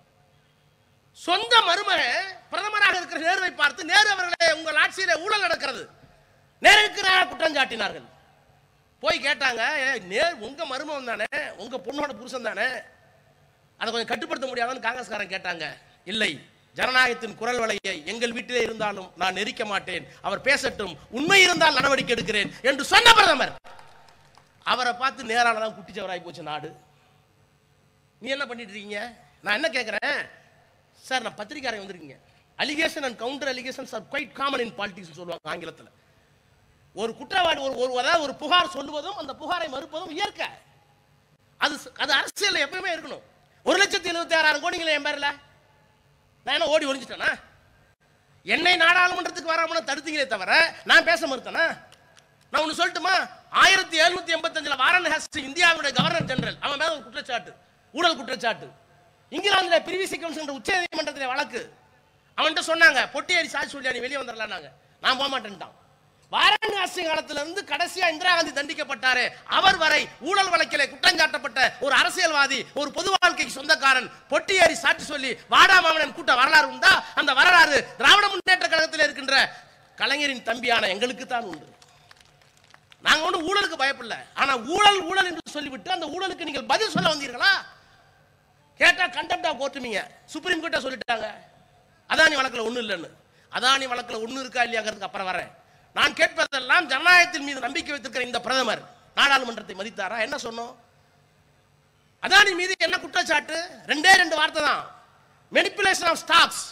சொந்த மருமகன் பிரதமராக இருக்கிற நேருவை பார்த்து நேரு அவர்களே உங்கள் ஆட்சியிலே ஊழல் நடக்கிறது நேருக்கு நேராக குற்றம் சாட்டினார்கள் போய் கேட்டாங்க "ஏய், நேர் உங்க மருமகன் தானே உங்க பொண்ணோட புருஷன் தானே அதை கொஞ்சம் கட்டுப்படுத்த முடியாதான்னு காங்கிரஸ்காரன் கேட்டாங்க இல்லை ஜனநாயகத்தின் குரல் வலையை எங்கள் வீட்டிலே இருந்தாலும் நான் நெரிக்க மாட்டேன் அவர் பேசட்டும் உண்மை இருந்தால் நடவடிக்கை எடுக்கிறேன் என்று சொன்ன பிரதமர் அவரை பார்த்து நேரானதான் குட்டிச்சவராய் போச்சு நாடு நீ என்ன பண்ணிட்டு இருக்கீங்க நான் என்ன கேட்குறேன் சார் நான் பத்திரிக்காரன் வந்திருக்கீங்க allegation and counter allegations are quite common in politics சொல்லுவாங்க ஆங்கிலத்தில் ஒரு குற்றவாளி ஒரு ஒரு அதாவது ஒரு புகார் சொல்லுவதும் அந்த புகாரை மறுப்பதும் இயற்கை அது அது அரசியல் எப்பவுமே இருக்கணும் ஒரு லட்சத்தி எழுபத்தி ஆறாயிரம் கோடிங்களே என் பேர்ல நான் என்ன ஓடி ஒளிஞ்சிட்டேனா என்னை நாடாளுமன்றத்துக்கு வராம தடுத்தீங்களே தவிர நான் பேச மறுத்தேனா நான் ஒன்று சொல்லட்டுமா ஆயிரத்தி எழுநூத்தி எண்பத்தஞ்சுல வாரன் ஹஸ்ட் இந்தியாவுடைய கவர்னர் ஜெனரல் அவன் மேல ஒரு குற்றச்சாட்டு ஊழல் குற்றச்சாட்டு இங்கிலாந்துல பிரிவிசி கவுன்சில் உச்ச நீதிமன்றத்தில் வழக்கு அவன்கிட்ட சொன்னாங்க பொட்டியடி சாட்சி சொல்லி நீ வெளியே வந்துடலான்னாங்க நான் போக மாட்டேன்ட்டான் வாரணாசி காலத்துல இருந்து கடைசியா இந்திரா காந்தி தண்டிக்கப்பட்டாரு அவர் வரை ஊழல் வழக்கிலே குற்றஞ்சாட்டப்பட்ட ஒரு அரசியல்வாதி ஒரு பொது வாழ்க்கைக்கு சொந்தக்காரன் பொட்டியேறி சாட்சி சொல்லி வாடாமாவனன் கூட்ட வரலாறு உண்டா அந்த வரலாறு திராவிட முன்னேற்ற கழகத்தில் இருக்கின்ற கலைஞரின் தம்பியான எங்களுக்கு தான் உண்டு நாங்க ஒன்றும் ஊழலுக்கு பயப்படல ஆனா ஊழல் ஊழல் என்று சொல்லிவிட்டு அந்த ஊழலுக்கு நீங்கள் பதில் சொல்ல வந்தீர்களா கேட்டா கண்டெப்டா கோர்ட்டுமீங்க சுப்ரீம் கோர்ட்டா சொல்லிட்டாங்க அதானி வழக்குல ஒண்ணு இல்லைன்னு அதானி வழக்குல ஒண்ணு இருக்கா இல்லையாங்கிறதுக்கு அப்புறம் வரேன் நான் கேட்பதெல்லாம் ஜனநாயகத்தின் மீது நம்பிக்கை வைத்திருக்கிற இந்த பிரதமர் நாடாளுமன்றத்தை மதித்தாரா என்ன சொன்னோம் அதானி மீது என்ன குற்றச்சாட்டு ரெண்டே ரெண்டு வார்த்தை தான் மெனிப்புலேஷன் ஆஃப் ஸ்டாக்ஸ்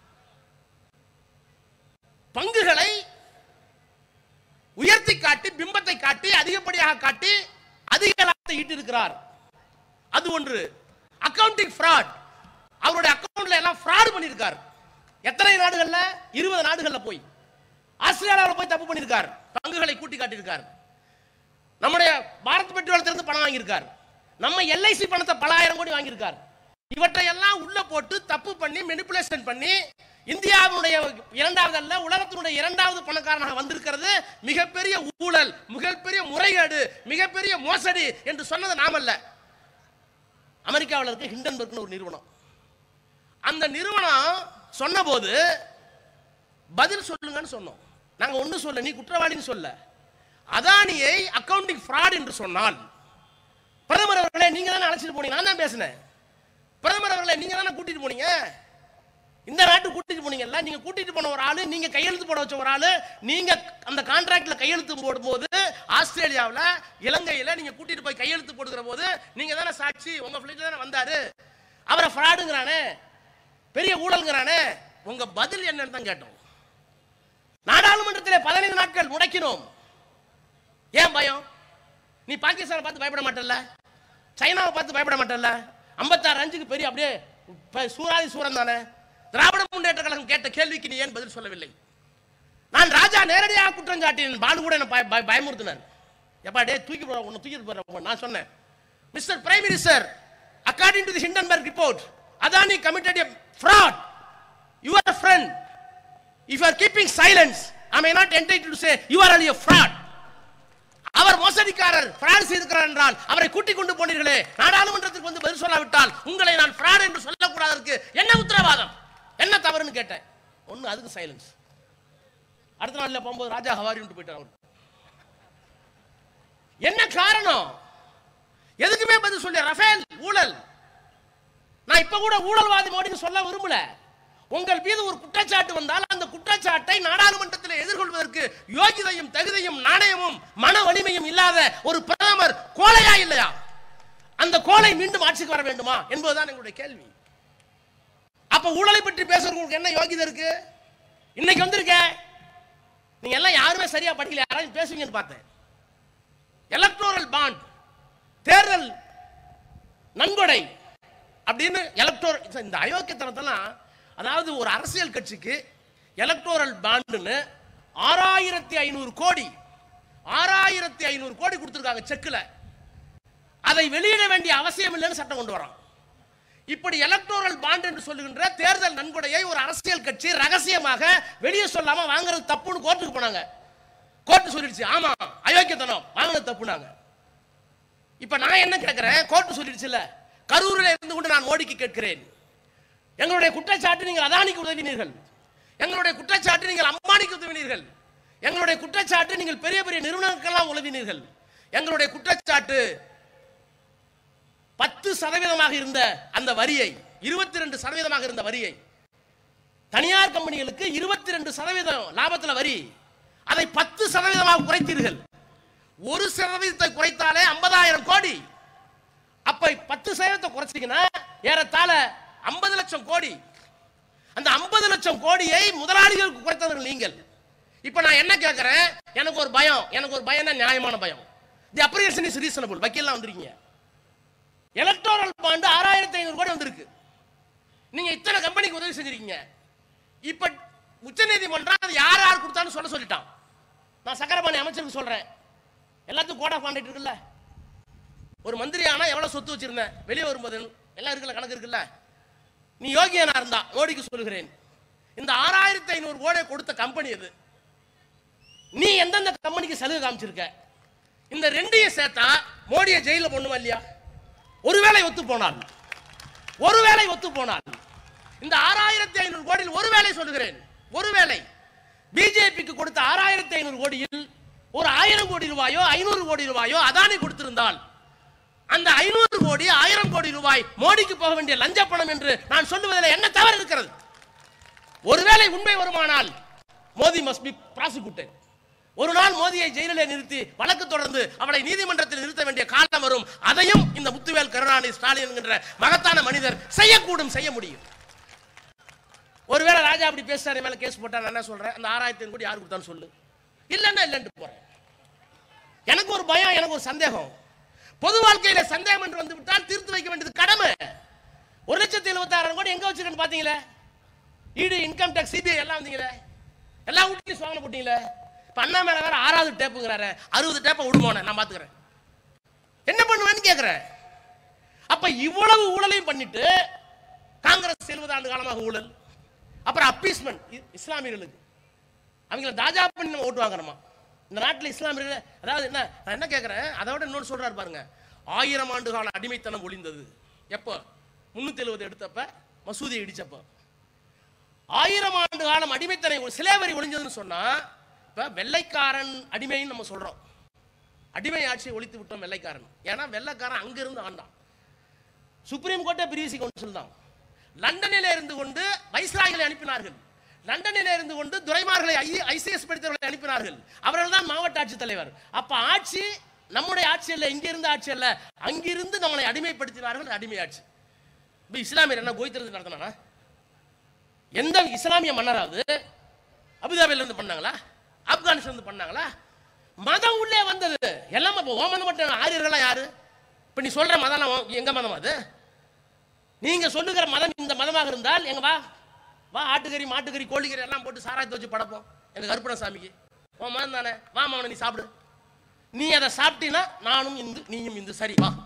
பங்குகளை உயர்த்தி காட்டி பிம்பத்தை காட்டி அதிகப்படியாக காட்டி அதிக லாபத்தை ஈட்டிருக்கிறார் அது ஒன்று அக்கவுண்டிங் ஃப்ராட் அவருடைய அக்கவுண்ட்ல எல்லாம் ஃப்ராட் பண்ணியிருக்கார் எத்தனை நாடுகள்ல இருபது நாடுகள்ல போய் ஆஸ்திரேலியாவில் போய் தப்பு பண்ணியிருக்கார் பங்குகளை கூட்டி காட்டியிருக்கார் நம்முடைய பாரத் பெட்ரோலத்திலிருந்து பணம் வாங்கியிருக்கார் நம்ம எல்ஐசி பணத்தை பல ஆயிரம் கோடி வாங்கியிருக்கார் இவற்றை எல்லாம் உள்ள போட்டு தப்பு பண்ணி மெனிப்புலேஷன் பண்ணி இந்தியாவுடைய இரண்டாவது அல்ல உலகத்தினுடைய இரண்டாவது பணக்காரனாக வந்திருக்கிறது மிகப்பெரிய ஊழல் மிகப்பெரிய முறைகேடு மிகப்பெரிய மோசடி என்று சொன்னது நாமல்ல அமெரிக்காவில் இருக்க ஹிண்டன்பர்க்னு ஒரு நிறுவனம் அந்த நிறுவனம் சொன்னபோது பதில் சொல்லுங்கன்னு சொன்னோம் நாங்க ஒண்ணும் சொல்ல நீ குற்றவாளின்னு சொல்ல அதானியை அக்கவுண்டிங் ஃப்ராட் என்று சொன்னால் பிரதமர் அவர்களே நீங்க தானே அழைச்சிட்டு போனீங்க நான் தான் பேசினேன் பிரதமர் அவர்களே நீங்க தானே கூட்டிட்டு போனீங்க இந்த நாட்டுக்கு கூட்டிட்டு போனீங்கல்ல நீங்க கூட்டிட்டு போன ஒரு ஆளு நீங்க கையெழுத்து போட வச்ச ஒரு ஆளு நீங்க அந்த கான்ட்ராக்ட்ல கையெழுத்து போடும்போது ஆஸ்திரேலியாவுல இலங்கையில நீங்க கூட்டிட்டு போய் கையெழுத்து போடுகிற போது நீங்க தானே சாட்சி உங்க ஃபிளைட்ல தானே வந்தாரு அவரை ஃப்ராடுங்கிறானே பெரிய ஊழல்ங்கிறானே உங்க பதில் என்னன்னு தான் கேட்டோம் நாடாளுமன்றத்திலே பதினைந்து நாட்கள் முடக்கினோம் ஏன் பயம் நீ பாகிஸ்தானை பார்த்து பயப்பட மாட்டல்ல சைனாவை பார்த்து பயப்பட மாட்டல்ல ஐம்பத்தாறு அஞ்சுக்கு பெரிய அப்படியே ப- சூராதி சூரன் தானே திராவிட முன்னேற்ற கழகம் கேட்ட கேள்விக்கு நீ ஏன் பதில் சொல்லவில்லை நான் ராஜா நேரடியாக குற்றம் சாட்டினேன் பாலு கூட என்ன பய- பய- பயமுறுத்தினார் எப்பா டே தூக்கி போற உன்னை தூக்கிட்டு போற நான் சொன்னேன் mister prime minister according to the Hindenburg report Adani committed a fraud your friend if you are keeping silence I may not entitle to say you are only a fraud அவர் மோசடிக்காரர் பிரான்ஸ் இருக்கிறார் என்றால் அவரை கூட்டிக் கொண்டு போனீர்களே நாடாளுமன்றத்துக்கு வந்து பதில் சொல்லாவிட்டால் உங்களை நான் ஃப்ராட் என்று சொல்லக்கூடாதற்கு என்ன உத்தரவாதம் என்ன தவறுன்னு கேட்டேன் ஒண்ணு அதுக்கு சைலன்ஸ் அடுத்த நாள்ல போகும்போது ராஜா ஹவாரின்ட்டு போயிட்டார் அவர் என்ன காரணம் எதுக்குமே பதில் சொல்லி ரஃபேல் ஊழல் நான் இப்ப கூட ஊழல்வாதி மோடின்னு சொல்ல விரும்பல உங்கள் மீது ஒரு குற்றச்சாட்டு வந்தால் அந்த குற்றச்சாட்டை நாடாளுமன்றத்தில் எதிர்கொள்வதற்கு யோகிதையும் தகுதியும் நாணயமும் மன வலிமையும் இல்லாத ஒரு பிரதமர் கோழையா இல்லையா அந்த கோலை மீண்டும் ஆட்சிக்கு வர வேண்டுமா என்பதுதான் எங்களுடைய கேள்வி அப்ப ஊழலை பற்றி பேசுறவங்களுக்கு என்ன யோகிதை இருக்கு இன்னைக்கு வந்திருக்க நீங்க எல்லாம் யாருமே சரியா படிக்கல யாராவது பேசுவீங்கன்னு பார்த்தேன் எலக்டோரல் பாண்ட் தேர்தல் நன்கொடை அப்படின்னு எலக்டோர் இந்த அயோக்கியத்தனத்தெல்லாம் அதாவது ஒரு அரசியல் கட்சிக்கு எலக்டோரல் பாண்டுன்னு ஆறாயிரத்தி ஐநூறு கோடி ஆறாயிரத்தி ஐநூறு கோடி கொடுத்துருக்காங்க செக்கில் அதை வெளியிட வேண்டிய அவசியம் இல்லைன்னு சட்டம் கொண்டு வரோம் இப்படி எலக்டோரல் பாண்ட் என்று சொல்லுகின்ற தேர்தல் நன்கொடையை ஒரு அரசியல் கட்சி ரகசியமாக வெளியே சொல்லாம வாங்குறது தப்புன்னு கோர்ட்டுக்கு போனாங்க கோர்ட்டு சொல்லிடுச்சு ஆமா அயோக்கியத்தனம் வாங்கினது தப்புனாங்க இப்ப நான் என்ன கேட்கிறேன் கோர்ட்டு சொல்லிடுச்சுல கரூரில் இருந்து கொண்டு நான் மோடிக்கு கேட்கிறேன் எங்களுடைய குற்றச்சாட்டு நீங்கள் அதானிக்கு உதவினீர்கள் எங்களுடைய குற்றச்சாட்டு நீங்கள் அம்பானிக்கு உதவினீர்கள் எங்களுடைய குற்றச்சாட்டு நீங்கள் பெரிய பெரிய நிறுவனங்களுக்கெல்லாம் உதவினீர்கள் எங்களுடைய குற்றச்சாட்டு பத்து சதவீதமாக இருந்த அந்த வரியை இருபத்தி ரெண்டு சதவீதமாக இருந்த வரியை தனியார் கம்பெனிகளுக்கு இருபத்தி ரெண்டு சதவீதம் லாபத்தில் வரி அதை பத்து சதவீதமாக குறைத்தீர்கள் ஒரு சதவீதத்தை குறைத்தாலே ஐம்பதாயிரம் கோடி அப்ப பத்து சதவீதத்தை குறைச்சிங்கன்னா ஏறத்தாழ ஐம்பது லட்சம் கோடி அந்த ஐம்பது லட்சம் கோடியை முதலாளிகளுக்கு குறைத்தவர்கள் நீங்கள் இப்ப நான் என்ன கேட்கிறேன் எனக்கு ஒரு பயம் எனக்கு ஒரு பயம் நியாயமான பயம் தி அப்ரிகேஷன் இஸ் ரீசனபிள் வக்கீல்லாம் வந்திருக்கீங்க எலக்ட்ரோரல் பாண்டு ஆறாயிரத்தி ஐநூறு கோடி வந்திருக்கு நீங்க இத்தனை கம்பெனிக்கு உதவி செஞ்சிருக்கீங்க இப்ப உச்சநீதிமன்றம் அது யார் யார் கொடுத்தான்னு சொல்ல சொல்லிட்டான் நான் சக்கரபாணி அமைச்சருக்கு சொல்றேன் எல்லாத்துக்கும் கோட் ஆஃப் கான்டாக்ட் இருக்குல்ல ஒரு மந்திரி ஆனா எவ்வளவு சொத்து வச்சிருந்தேன் வெளியே வரும்போது எல்லாம் இருக்குல்ல கணக்கு இருக்குல்ல நீ யோகியனா இருந்தா மோடிக்கு சொல்லுகிறேன் இந்த ஆறாயிரத்தி ஐநூறு கோடியை கொடுத்த கம்பெனி இது நீ எந்தெந்த கம்பெனிக்கு சலுகை காமிச்சிருக்க இந்த ரெண்டையும் சேர்த்தா மோடியை ஜெயில போடணுமா இல்லையா ஒருவேளை ஒத்து போனால் ஒருவேளை ஒத்து போனால் இந்த ஆறாயிரத்தி ஐநூறு கோடியில் ஒருவேளை சொல்லுகிறேன் ஒருவேளை பிஜேபிக்கு கொடுத்த ஆறாயிரத்தி ஐநூறு கோடியில் ஒரு ஆயிரம் கோடி ரூபாயோ ஐநூறு கோடி ரூபாயோ அதானி கொடுத்திருந்தால் அந்த ஐநூறு கோடி ஆயிரம் கோடி ரூபாய் மோடிக்கு போக வேண்டிய லஞ்ச பணம் என்று நான் சொல்லுவதில் என்ன தவறு இருக்கிறது ஒருவேளை உண்மை வருமானால் மோடி மஸ்ட் பி ப்ராசிக்யூட்டட் ஒரு நாள் மோதியை ஜெயிலிலே நிறுத்தி வழக்கு தொடர்ந்து அவளை நீதிமன்றத்தில் நிறுத்த வேண்டிய காலம் வரும் அதையும் இந்த முத்துவேல் கருணாநிதி ஸ்டாலின் என்கின்ற மகத்தான மனிதர் செய்யக்கூடும் செய்ய முடியும் ஒருவேளை ராஜா அப்படி பேசுறாரு மேல கேஸ் போட்டா நான் என்ன சொல்றேன் அந்த ஆறாயிரத்தி கோடி யார் கொடுத்தான்னு சொல்லு இல்லைன்னா இல்லைன்ட்டு போறேன் எனக்கு ஒரு பயம் எனக்கு ஒரு சந்தேகம் பொது வாழ்க்கையில சந்தேகம் என்று வந்து விட்டால் தீர்த்து வைக்க வேண்டியது கடமை ஒரு லட்சத்தி எழுபத்தாயிரம் கோடி எங்க வச்சிருக்கேன்னு பாத்தீங்களே ஈடு இன்கம் டேக்ஸ் சிபிஐ எல்லாம் வந்தீங்களே எல்லா வீட்லையும் சோதனை போட்டீங்களே இப்ப அண்ணா மேல வேற ஆறாவது டேப்புங்கிறாரு அறுபது டேப்பை விடுமோன நான் பாத்துக்கிறேன் என்ன பண்ணுவேன்னு கேக்குறேன் அப்ப இவ்வளவு ஊழலையும் பண்ணிட்டு காங்கிரஸ் எழுபது ஆண்டு காலமாக ஊழல் அப்புறம் அப்பீஸ்மெண்ட் இஸ்லாமியர்களுக்கு அவங்கள தாஜா பண்ணி நம்ம ஓட்டு வாங்குறோமா இந்த நாட்டில் இஸ்லாமியர்கள் அதாவது என்ன நான் என்ன கேட்குறேன் அதை விட இன்னொன்று சொல்றாரு பாருங்க ஆயிரம் ஆண்டு கால அடிமைத்தனம் ஒளிந்தது எப்போ முன்னூத்தி எழுபது எடுத்தப்ப மசூதியை இடிச்சப்போ ஆயிரம் ஆண்டு காலம் அடிமைத்தனம் சிலேவரி ஒளிஞ்சதுன்னு சொன்னா இப்ப வெள்ளைக்காரன் அடிமைன்னு நம்ம சொல்றோம் அடிமை ஆட்சியை ஒழித்து விட்டோம் வெள்ளைக்காரன் ஏன்னா வெள்ளைக்காரன் அங்கிருந்து ஆண்டான் சுப்ரீம் கோர்ட்டே பிரிவிசி கவுன்சில் தான் லண்டனில் இருந்து கொண்டு வைஸ்ராய்களை அனுப்பினார்கள் லண்டனில் இருந்து கொண்டு துரைமார்களை ஐசிஎஸ் படித்தவர்களை அனுப்பினார்கள் அவர்கள் தான் மாவட்ட ஆட்சித்தலைவர் அப்ப ஆட்சி நம்முடைய ஆட்சி அல்ல இங்க இருந்த ஆட்சி அல்ல அங்கிருந்து நம்மளை அடிமைப்படுத்தினார்கள் அடிமை ஆட்சி இப்ப இஸ்லாமியர் என்ன கோய்த்திருந்து நடத்தினானா எந்த இஸ்லாமிய மன்னராவது அபுதாபில இருந்து பண்ணாங்களா ஆப்கானிஸ்தான் இருந்து பண்ணாங்களா மதம் உள்ளே வந்தது எல்லாம் இப்போ ஓ மதம் மட்டும் ஆரியர்களா யாரு இப்ப நீ சொல்ற மதம் எங்க மதம் அது நீங்க சொல்லுகிற மதம் இந்த மதமாக இருந்தால் எங்க வா வா ஆட்டுக்கறி மாட்டுக்கறி கோழிக்கறி எல்லாம் போட்டு சாராயத்தை வச்சு படைப்போம் எங்க கருப்பண சாமிக்கு உன் மதம் தானே வா மாவன நீ சாப்பிடு நீ அதை சாப்பிட்டீன்னா நானும் இந்து நீயும் இந்து சரி வா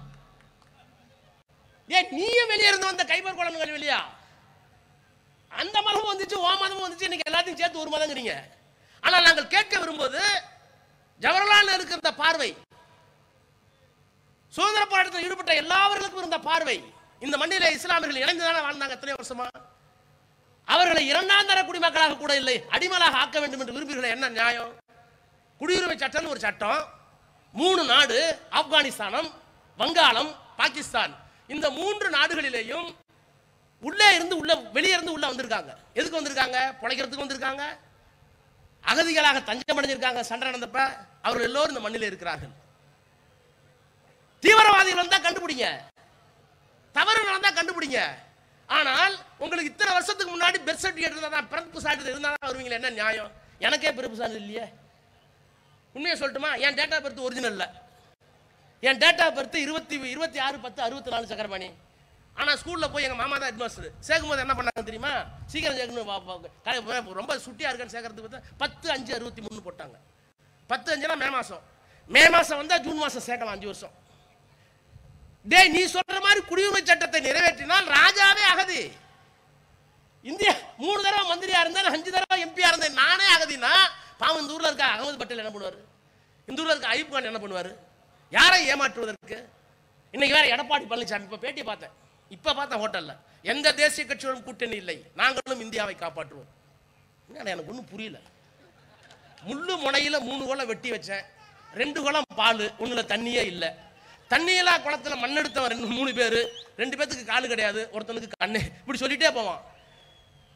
ஏன் நீயும் வெளியே இருந்து வந்த கைபர் குழந்தைகள் வெளியா அந்த மதமும் வந்துச்சு ஓ மதமும் வந்துச்சு இன்னைக்கு எல்லாத்தையும் சேர்த்து ஒரு மதங்கிறீங்க ஆனால் நாங்கள் கேட்க விரும்புவது ஜவஹர்லால் இருக்கிற இந்த பார்வை சுதந்திர போராட்டத்தில் ஈடுபட்ட எல்லாவர்களுக்கும் இருந்த பார்வை இந்த மண்ணிலே இஸ்லாமியர்கள் இணைந்துதானே வாழ்ந்தாங்க எத்தனை வருஷமா அவர்களை இரண்டாம் தர குடிமக்களாக கூட இல்லை அடிமலாக ஆக்க வேண்டும் என்று விரும்புகிற என்ன நியாயம் குடியுரிமை சட்டம்னு ஒரு சட்டம் மூணு நாடு ஆப்கானிஸ்தானம் வங்காளம் பாகிஸ்தான் இந்த மூன்று நாடுகளிலேயும் உள்ளே இருந்து உள்ள வெளியே இருந்து உள்ள வந்திருக்காங்க எதுக்கு வந்திருக்காங்க பிழைக்கிறதுக்கு வந்திருக்காங்க அகதிகளாக தஞ்சம் அடைஞ்சிருக்காங்க சண்டை நடந்தப்ப அவர்கள் எல்லோரும் இந்த மண்ணில் இருக்கிறார்கள் தீவிரவாதிகள் வந்தா கண்டுபிடிங்க தவறு நடந்தா கண்டுபிடிங்க ஆனால் உங்களுக்கு இத்தனை வருஷத்துக்கு முன்னாடி பெர்த் சர்டிஃபிகேட் இருந்தா தான் பிறப்பு சான்றிதழ் இருந்தா தான் வருவீங்களா என்ன நியாயம் எனக்கே பிறப்பு சான்றிதழ் இல்லையே உண்மையை சொல்லட்டுமா என் டேட் ஆஃப் பர்த் ஒரிஜினல் இல்லை என் டேட் ஆஃப் பர்த் இருபத்தி இருபத்தி ஆறு பத்து அறுபத்தி நாலு சக்கரபாணி ஆனால் ஸ்கூலில் போய் எங்கள் மாமா தான் ஹெட்மாஸ்டர் சேர்க்கும்போது என்ன பண்ணாங்க தெரியுமா சீக்கிரம் சேர்க்கணும் வா- வா- கா- ரொம்ப சுட்டியாக இருக்குன்னு சேர்க்கறதுக்கு பார்த்தா பத்து அஞ்சு அறுபத்தி மூணு போட்டாங்க பத்து அஞ்சுனா மே மாதம் மே மாதம் வந்தால் ஜூன் மாதம் சேர்க்கலாம் அஞ்சு வருஷம் டேய் நீ சொல்ற மாதிரி குடியுரிமை சட்டத்தை நிறைவேற்றினால் ராஜாவே அகதி இந்தியா மூணு தடவை மந்திரியா இருந்தேன் அஞ்சு தடவை எம்பியா இருந்தேன் நானே அகதினா பாவம் இந்த ஊர்ல இருக்க அகமது பட்டேல் என்ன பண்ணுவாரு இந்த ஊர்ல இருக்க ஐப் கான் என்ன பண்ணுவாரு யாரை ஏமாற்றுவதற்கு இன்னைக்கு வேற எடப்பாடி பழனிசாமி இப்ப பேட்டி பார்த்தேன் இப்ப பார்த்தேன் ஹோட்டல்ல எந்த தேசிய கட்சியோடும் கூட்டணி இல்லை நாங்களும் இந்தியாவை காப்பாற்றுவோம் என்னடா எனக்கு ஒன்றும் புரியல முள்ளு முனையில மூணு குளம் வெட்டி வச்சேன் ரெண்டு குளம் பால் ஒண்ணுல தண்ணியே இல்லை தண்ணியெல்லா குளத்துல மண் எடுத்தவன் ரெண்டு மூணு பேர் ரெண்டு பேத்துக்கு காலு கிடையாது ஒருத்தனுக்கு கண்ணு இப்படி சொல்லிட்டே போவான்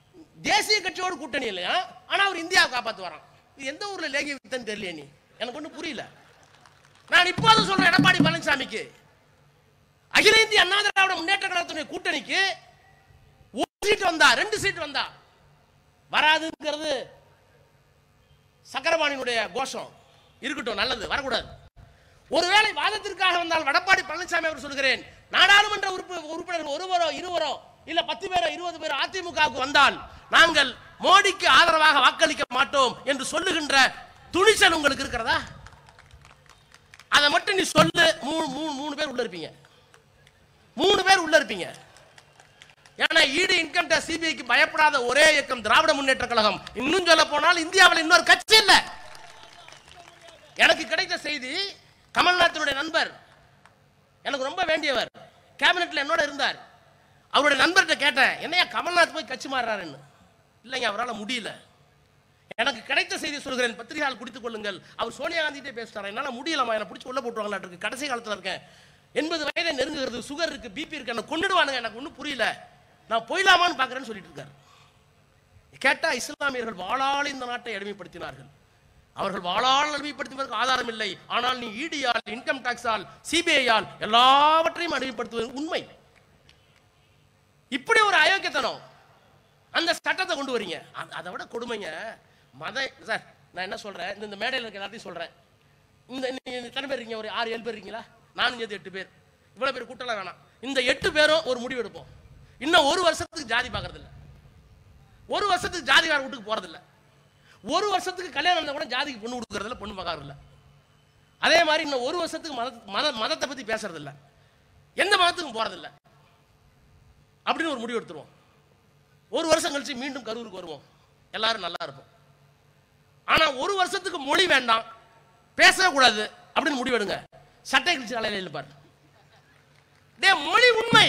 தேசிய கட்சியோடு கூட்டணி இல்லையா ஆனா அவர் இந்தியாவை காப்பாத்து வரான் இது எந்த ஊர்ல லேகிய வித்தன்னு தெரியல நீ எனக்கு ஒன்றும் புரியல நான் இப்போது சொல்றேன் எடப்பாடி பழனிசாமிக்கு அகில இந்திய அண்ணா திராவிட முன்னேற்ற கழகத்துடைய கூட்டணிக்கு ஒரு சீட் வந்தா ரெண்டு சீட் வந்தா வராதுங்கிறது சக்கரபாணியினுடைய கோஷம் இருக்கட்டும் நல்லது வரக்கூடாது ஒருவேளை வாதத்திற்காக வந்தால் வடப்பாடி பழனிசாமி அவர் சொல்கிறேன் நாடாளுமன்ற உறுப்பு உறுப்பினர்கள் ஒருவரோ இருவரோ இல்ல பத்து பேரோ இருபது பேரோ அதிமுகவுக்கு வந்தால் நாங்கள் மோடிக்கு ஆதரவாக வாக்களிக்க மாட்டோம் என்று சொல்லுகின்ற துணிச்சல் உங்களுக்கு இருக்கிறதா அதை மட்டும் நீ சொல்லு மூணு மூணு மூணு பேர் உள்ள இருப்பீங்க மூணு பேர் உள்ள இருப்பீங்க ஏன்னா ஈடு இன்கம் டேக்ஸ் சிபிஐக்கு பயப்படாத ஒரே இயக்கம் திராவிட முன்னேற்ற கழகம் இன்னும் சொல்ல போனால் இந்தியாவில் இன்னொரு கட்சி இல்ல எனக்கு கிடைத்த செய்தி கமல்நாத்தினுடைய நண்பர் எனக்கு ரொம்ப வேண்டியவர் கேபினெட்ல என்னோட இருந்தார் அவருடைய நண்பர்கிட்ட கேட்டேன் என்னையா கமல்நாத் போய் கட்சி மாறுறாருன்னு இல்லைங்க அவரால் முடியல எனக்கு கிடைத்த செய்தி சொல்கிறேன் பத்திரிகையால் குடித்துக் கொள்ளுங்கள் அவர் சோனியா காந்திட்டே பேசிட்டார் என்னால் முடியலமா என்னை பிடிச்சி உள்ள போட்டுருவாங்களா இருக்கு கடைசி காலத்தில் இருக்கேன் எண்பது வயதை நெருங்குகிறது சுகர் இருக்கு பிபி இருக்கு என்ன கொண்டுடுவானுங்க எனக்கு ஒன்றும் புரியல நான் போயிடலாமான்னு பார்க்குறேன்னு சொல்லிட்டு இருக்காரு கேட்டா இஸ்லாமியர்கள் வாளால் இந்த நாட்டை அடிமைப்படுத்தினார்கள் அவர்கள் வாளால் அடிமைப்படுத்துவதற்கு ஆதாரம் இல்லை ஆனால் நீ இடியால் இன்கம் டாக்ஸால் சிபிஐயால் எல்லாவற்றையும் அடிமைப்படுத்துவது உண்மை இப்படி ஒரு அயோக்கியத்தனம் அந்த சட்டத்தை கொண்டு வரீங்க அ- அதை விட கொடுமைங்க மத சார் நான் என்ன சொல்றேன் இந்த இந்த மேடையில் இருக்க எல்லாத்தையும் சொல்றேன் இந்த நீ- நீ எத்தனை பேர் இருக்கீங்க ஒரு ஆறு ஏழு பேர் இருக்கீங்களா நானும் சேர்த்து எட்டு பேர் இவ்வளவு பேர் கூட்டலாம் வேணாம் இந்த எட்டு பேரும் ஒரு முடிவு எடுப்போம் இன்னும் ஒரு வருஷத்துக்கு ஜாதி பார்க்கறது இல்ல ஒரு வருஷத்துக்கு ஜாதிகார வீட்டுக்கு போறது இல்ல ஒரு வருஷத்துக்கு கல்யாணம் நடந்தா கூட ஜாதிக்கு பொண்ணு கொடுக்கறது இல்ல பொண்ணு பார்க்கறது இல்ல அதே மாதிரி இன்னும் ஒரு வருஷத்துக்கு மத மத மதத்தை பத்தி பேசுறது இல்ல எந்த மதத்துக்கும் போறது இல்ல அப்படின்னு ஒரு முடிவு எடுத்துருவோம் ஒரு வருஷம் கழிச்சு மீண்டும் கரூருக்கு வருவோம் எல்லாரும் நல்லா இருப்போம் ஆனா ஒரு வருஷத்துக்கு மொழி வேண்டாம் பேசவே கூடாது அப்படின்னு முடிவெடுங்க சட்டை கழிச்சு அலையில இருப்பார் டே மொழி உண்மை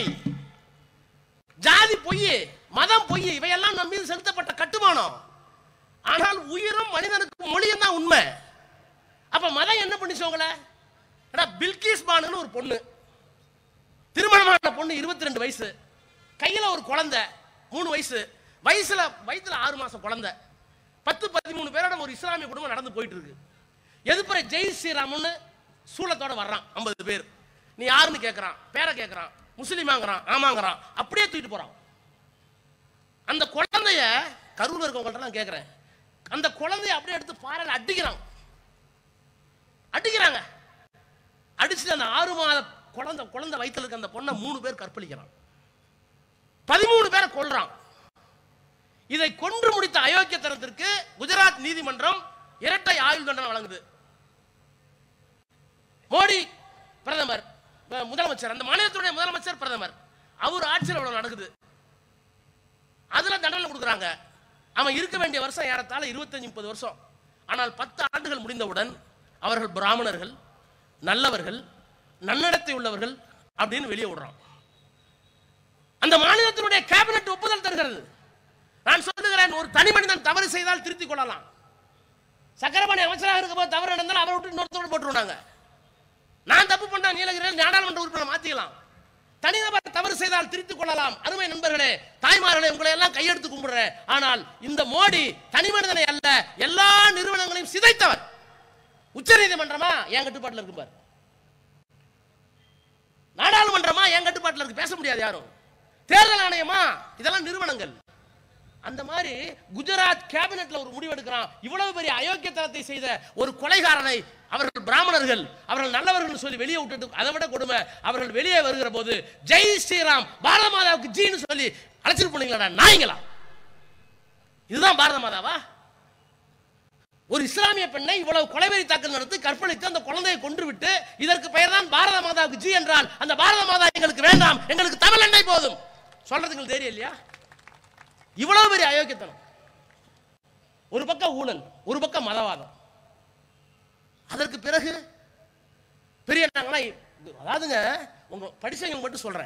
ஜாதி பொய் மதம் பொய் இவையெல்லாம் நம் மீது செலுத்தப்பட்ட கட்டுமானம் ஆனால் உயிரும் மனிதனுக்கு மொழியும் தான் உண்மை அப்ப மதம் என்ன பண்ணிச்சு உங்களை எடா, பில்கிஸ் பானுன்னு ஒரு பொண்ணு திருமணமான பொண்ணு இருபத்தி ரெண்டு வயசு கையில ஒரு குழந்தை மூணு வயசு வயசுல வயித்துல ஆறு மாசம் குழந்தை பத்து பதிமூணு பேரோட ஒரு இஸ்லாமிய குடும்பம் நடந்து போயிட்டு இருக்கு எதுப்புற ஜெய் ஸ்ரீராம்னு சூளத்தோட வர்றான் ஐம்பது பேர் நீ யாருன்னு கேட்கறான் பேரை கேட்கறான் முஸ்லீமாங்கிறான் ஆமாங்கிறான் அப்படியே தூக்கிட்டு போறான் அந்த குழந்தைய கரூர்ல இருக்கவங்கள்ட்ட நான் கேட்கறேன் அந்த குழந்தைய அப்படியே எடுத்து பாறையில அடிக்கிறான் அடிக்கிறாங்க அடிச்சுட்டு அந்த ஆறு மாத குழந்தை குழந்தை வயித்துல இருக்க அந்த பொண்ணை மூணு பேர் கற்பழிக்கிறான் பதிமூணு பேரை கொல்றான் இதை கொன்று முடித்த அயோக்கியத்தனத்திற்கு குஜராத் நீதிமன்றம் இரட்டை ஆயுள் தண்டனை வழங்குது மோடி பிரதமர் அஹ், முதலமைச்சர் அந்த மாநிலத்துடைய முதலமைச்சர் பிரதமர் அவர் ஆட்சியில் அவ்வளவு நடக்குது அதுல தண்டனை கொடுக்குறாங்க அவன் இருக்க வேண்டிய வருஷம் ஏறத்தாழ இருபத்தஞ்சு முப்பது வருஷம் ஆனால் பத்து ஆண்டுகள் முடிந்தவுடன் அவர்கள் பிராமணர்கள் நல்லவர்கள் நன்னடத்தை உள்ளவர்கள் அப்படின்னு வெளியே விடுறான் அந்த மாநிலத்தினுடைய கேபினட் ஒப்புதல் தருகிறது நான் சொல்லுகிறேன் ஒரு தனி மனிதன் தவறு செய்தால் திருத்திக் கொள்ளலாம் சக்கரபாணி அமைச்சராக இருக்கும்போது தவறு நடந்தால் அவரை விட்டு இன்னொருத்தோடு போட்டுருவாங்க நான் தப்பு பண்ணா நீலகிரியில் நாடாளுமன்ற உறுப்பினர் மாத்திக்கலாம் தனிநபர் தவறு செய்தால் திருத்திக் கொள்ளலாம் அருமை நண்பர்களே தாய்மார்களே உங்களை எல்லாம் கையெடுத்து கும்பிடுறேன் ஆனால் இந்த மோடி தனி மனிதனை அல்ல எல்லா நிறுவனங்களையும் சிதைத்தவர் உச்ச நீதிமன்றமா என் கட்டுப்பாட்டில் இருக்கு பாரு நாடாளுமன்றமா என் கட்டுப்பாட்டில் இருக்கு பேச முடியாது யாரும் தேர்தல் ஆணையமா இதெல்லாம் நிறுவனங்கள் அந்த மாதிரி குஜராத் கேபினெட்ல ஒரு முடிவு எடுக்கிறான் இவ்வளவு பெரிய அயோக்கியத்தனத்தை செய்த ஒரு கொலைகாரனை அவர்கள் பிராமணர்கள் அவர்கள் நல்லவர்கள் சொல்லி வெளியே விட்டுட்டு அதை விட கொடுமை அவர்கள் வெளியே வருகிற போது ஜெய் ஸ்ரீராம் பாரத மாதாவுக்கு ஜீன்னு சொல்லி அழைச்சிட்டு போனீங்களா நாய்ங்களா இதுதான் பாரத மாதாவா ஒரு இஸ்லாமிய பெண்ணை இவ்வளவு கொலைவெறி தாக்கல் நடத்தி கற்பழித்து அந்த குழந்தையை கொன்று விட்டு இதற்கு பெயர் தான் பாரத மாதாவுக்கு ஜி என்றால் அந்த பாரத மாதா எங்களுக்கு வேண்டாம் எங்களுக்கு தமிழ் எண்ணெய் போதும் சொல்றதுக்கு உங்களுக்கு தெரியும் இல்லையா இவ்வளவு பெரிய அயோக்கியத்தனம் ஒரு பக்கம் ஊழல் ஒரு பக்கம் மதவாதம் அதற்கு பிறகு பெரிய நாங்களா அதாவதுங்க உங்க படிச்சவங்க மட்டும் சொல்றேன்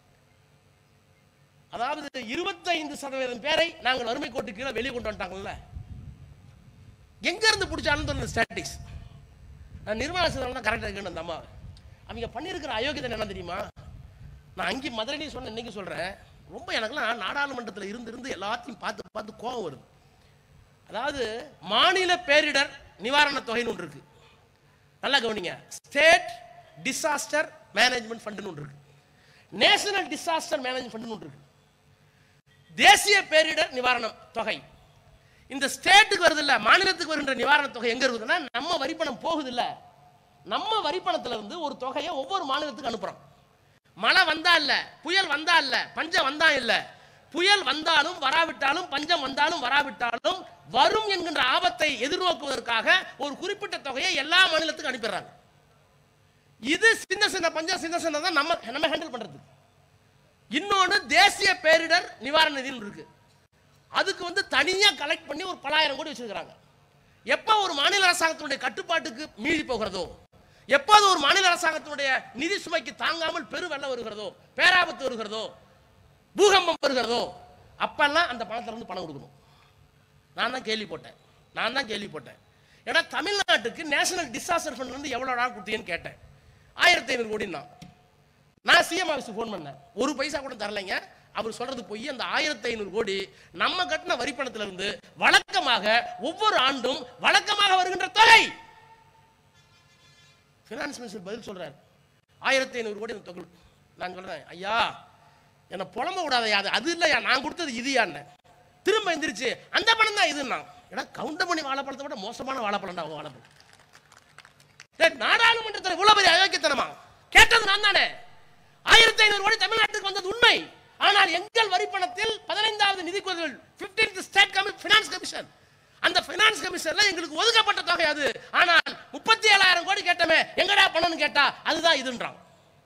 அதாவது இருபத்தைந்து சதவீதம் பேரை நாங்கள் வறுமை கோட்டு கீழே வெளியே கொண்டு வந்துட்டாங்கல்ல எங்க இருந்து பிடிச்சாலும் அந்த ஸ்டாட்டிக்ஸ் நான் நிர்மலா சீதாராமன் தான் கரெக்டாக இருக்கேன் அந்த அம்மா அவங்க பண்ணியிருக்கிற அயோக்கியத்தை என்ன தெரியுமா நான் அங்கே மதுரையிலையும் சொன்னேன் இன்னைக்கு சொல்றேன் ரொம்ப எனக்கெல்லாம் நாடாளுமன்றத்தில் இருந்து இருந்து எல்லாத்தையும் பார்த்து பார்த்து கோபம் வருது அதாவது மாநில பேரிடர் நிவாரண தொகைன்னு ஒன்று இருக்கு நல்லா கவனிங்க ஸ்டேட் டிசாஸ்டர் மேனேஜ்மெண்ட் ஃபண்டுன்னு ஒன்று இருக்கு நேஷனல் டிசாஸ்டர் மேனேஜ்மெண்ட் ஃபண்டுன்னு ஒன்று இருக்கு தேசிய பேரிடர் நிவாரணம் தொகை இந்த ஸ்டேட்டுக்கு வருது இல்ல மாநிலத்துக்கு வருகின்ற நிவாரண தொகை எங்க இருக்குதுன்னா நம்ம வரிப்பணம் போகுது இல்ல நம்ம வரிப்பணத்துல இருந்து ஒரு தொகையை ஒவ்வொரு மாநிலத்துக்கு அனுப்புறோம் மழை வந்தா இல்ல புயல் வந்தா இல்ல பஞ்சம் வந்தா இல்ல புயல் வந்தாலும் வராவிட்டாலும் பஞ்சம் வந்தாலும் வராவிட்டாலும் வரும் என்கின்ற ஆபத்தை எதிர்நோக்குவதற்காக ஒரு குறிப்பிட்ட தொகையை எல்லா மாநிலத்துக்கும் அனுப்பிடுறாங்க இது சின்ன சின்ன பஞ்சம் சின்ன சின்ன தான் நம்ம நம்ம ஹேண்டில் பண்றது இன்னொன்று தேசிய பேரிடர் நிவாரண நிதின்னு இருக்கு அதுக்கு வந்து தனியா கலெக்ட் பண்ணி ஒரு பலாயிரம் கோடி வச்சிருக்காங்க எப்போ ஒரு மாநில அரசாங்கத்தினுடைய கட்டுப்பாட்டுக்கு மீறி போகிறதோ எப்போது ஒரு மாநில அரசாங்கத்தினுடைய நிதி சுமைக்கு தாங்காமல் பெரு வெள்ளம் வருகிறதோ பேராபத்து வருகிறதோ பூகம்பம் வருகிறதோ அப்பெல்லாம் அந்த பணத்துல இருந்து பணம் கொடுக்கணும் நான் தான் கேள்வி போட்டேன் நான் தான் கேள்வி போட்டேன் ஏன்னா தமிழ்நாட்டுக்கு நேஷனல் டிசாஸ்டர் ஃபண்ட் வந்து எவ்வளோ நாள் கொடுத்தீங்கன்னு கேட்டேன் ஆயிரத்தி ஐநூறு கோடின்னா நான் சிஎம் ஆஃபீஸுக்கு ஃபோன் பண்ணேன் ஒரு பைசா கூட தரலைங்க அவர் சொல்றது போய் அந்த ஆயிரத்தி ஐநூறு கோடி நம்ம கட்டின வரிப்பணத்துல இருந்து வழக்கமாக ஒவ்வொரு ஆண்டும் வழக்கமாக வருகின்ற தொகை ஃபினான்ஸ் மினிஸ்டர் பதில் சொல்றாரு ஆயிரத்தி ஐநூறு கோடி அந்த தொகை நான் சொல்றேன் ஐயா என்னை புலம்ப விடாதயா அது அது இல்லையா நான் கொடுத்தது இதுயான்னு திரும்ப எந்திரிச்சு அந்த பணம் தான் இதுன்னா ஏன்னா கவுண்டமணி வாழைப்பழத்தை விட மோசமான வாழைப்பழம்டா அவங்க வாழைப்பழம் டேய், நாடாளுமன்றத்தில் இவ்வளவு பெரிய அயோக்கியத்தனமா கேட்டது நான் தானே ஆயிரத்தி ஐநூறு கோடி தமிழ்நாட்டுக்கு வந்தது உண்மை ஆனால் எங்கள் வரிப்பணத்தில் பதினைந்தாவது நிதி குழுவில் 15th ஸ்டேட் கமி ஃபினான்ஸ் கமிஷன் அந்த ஃபினான்ஸ் கமிஷன்ல எங்களுக்கு ஒதுக்கப்பட்ட தொகை அது ஆனால் முப்பத்தி ஏழாயிரம் கோடி கேட்டமே எங்கடா பணம்னு கேட்டா அதுதான் இதுன்றான்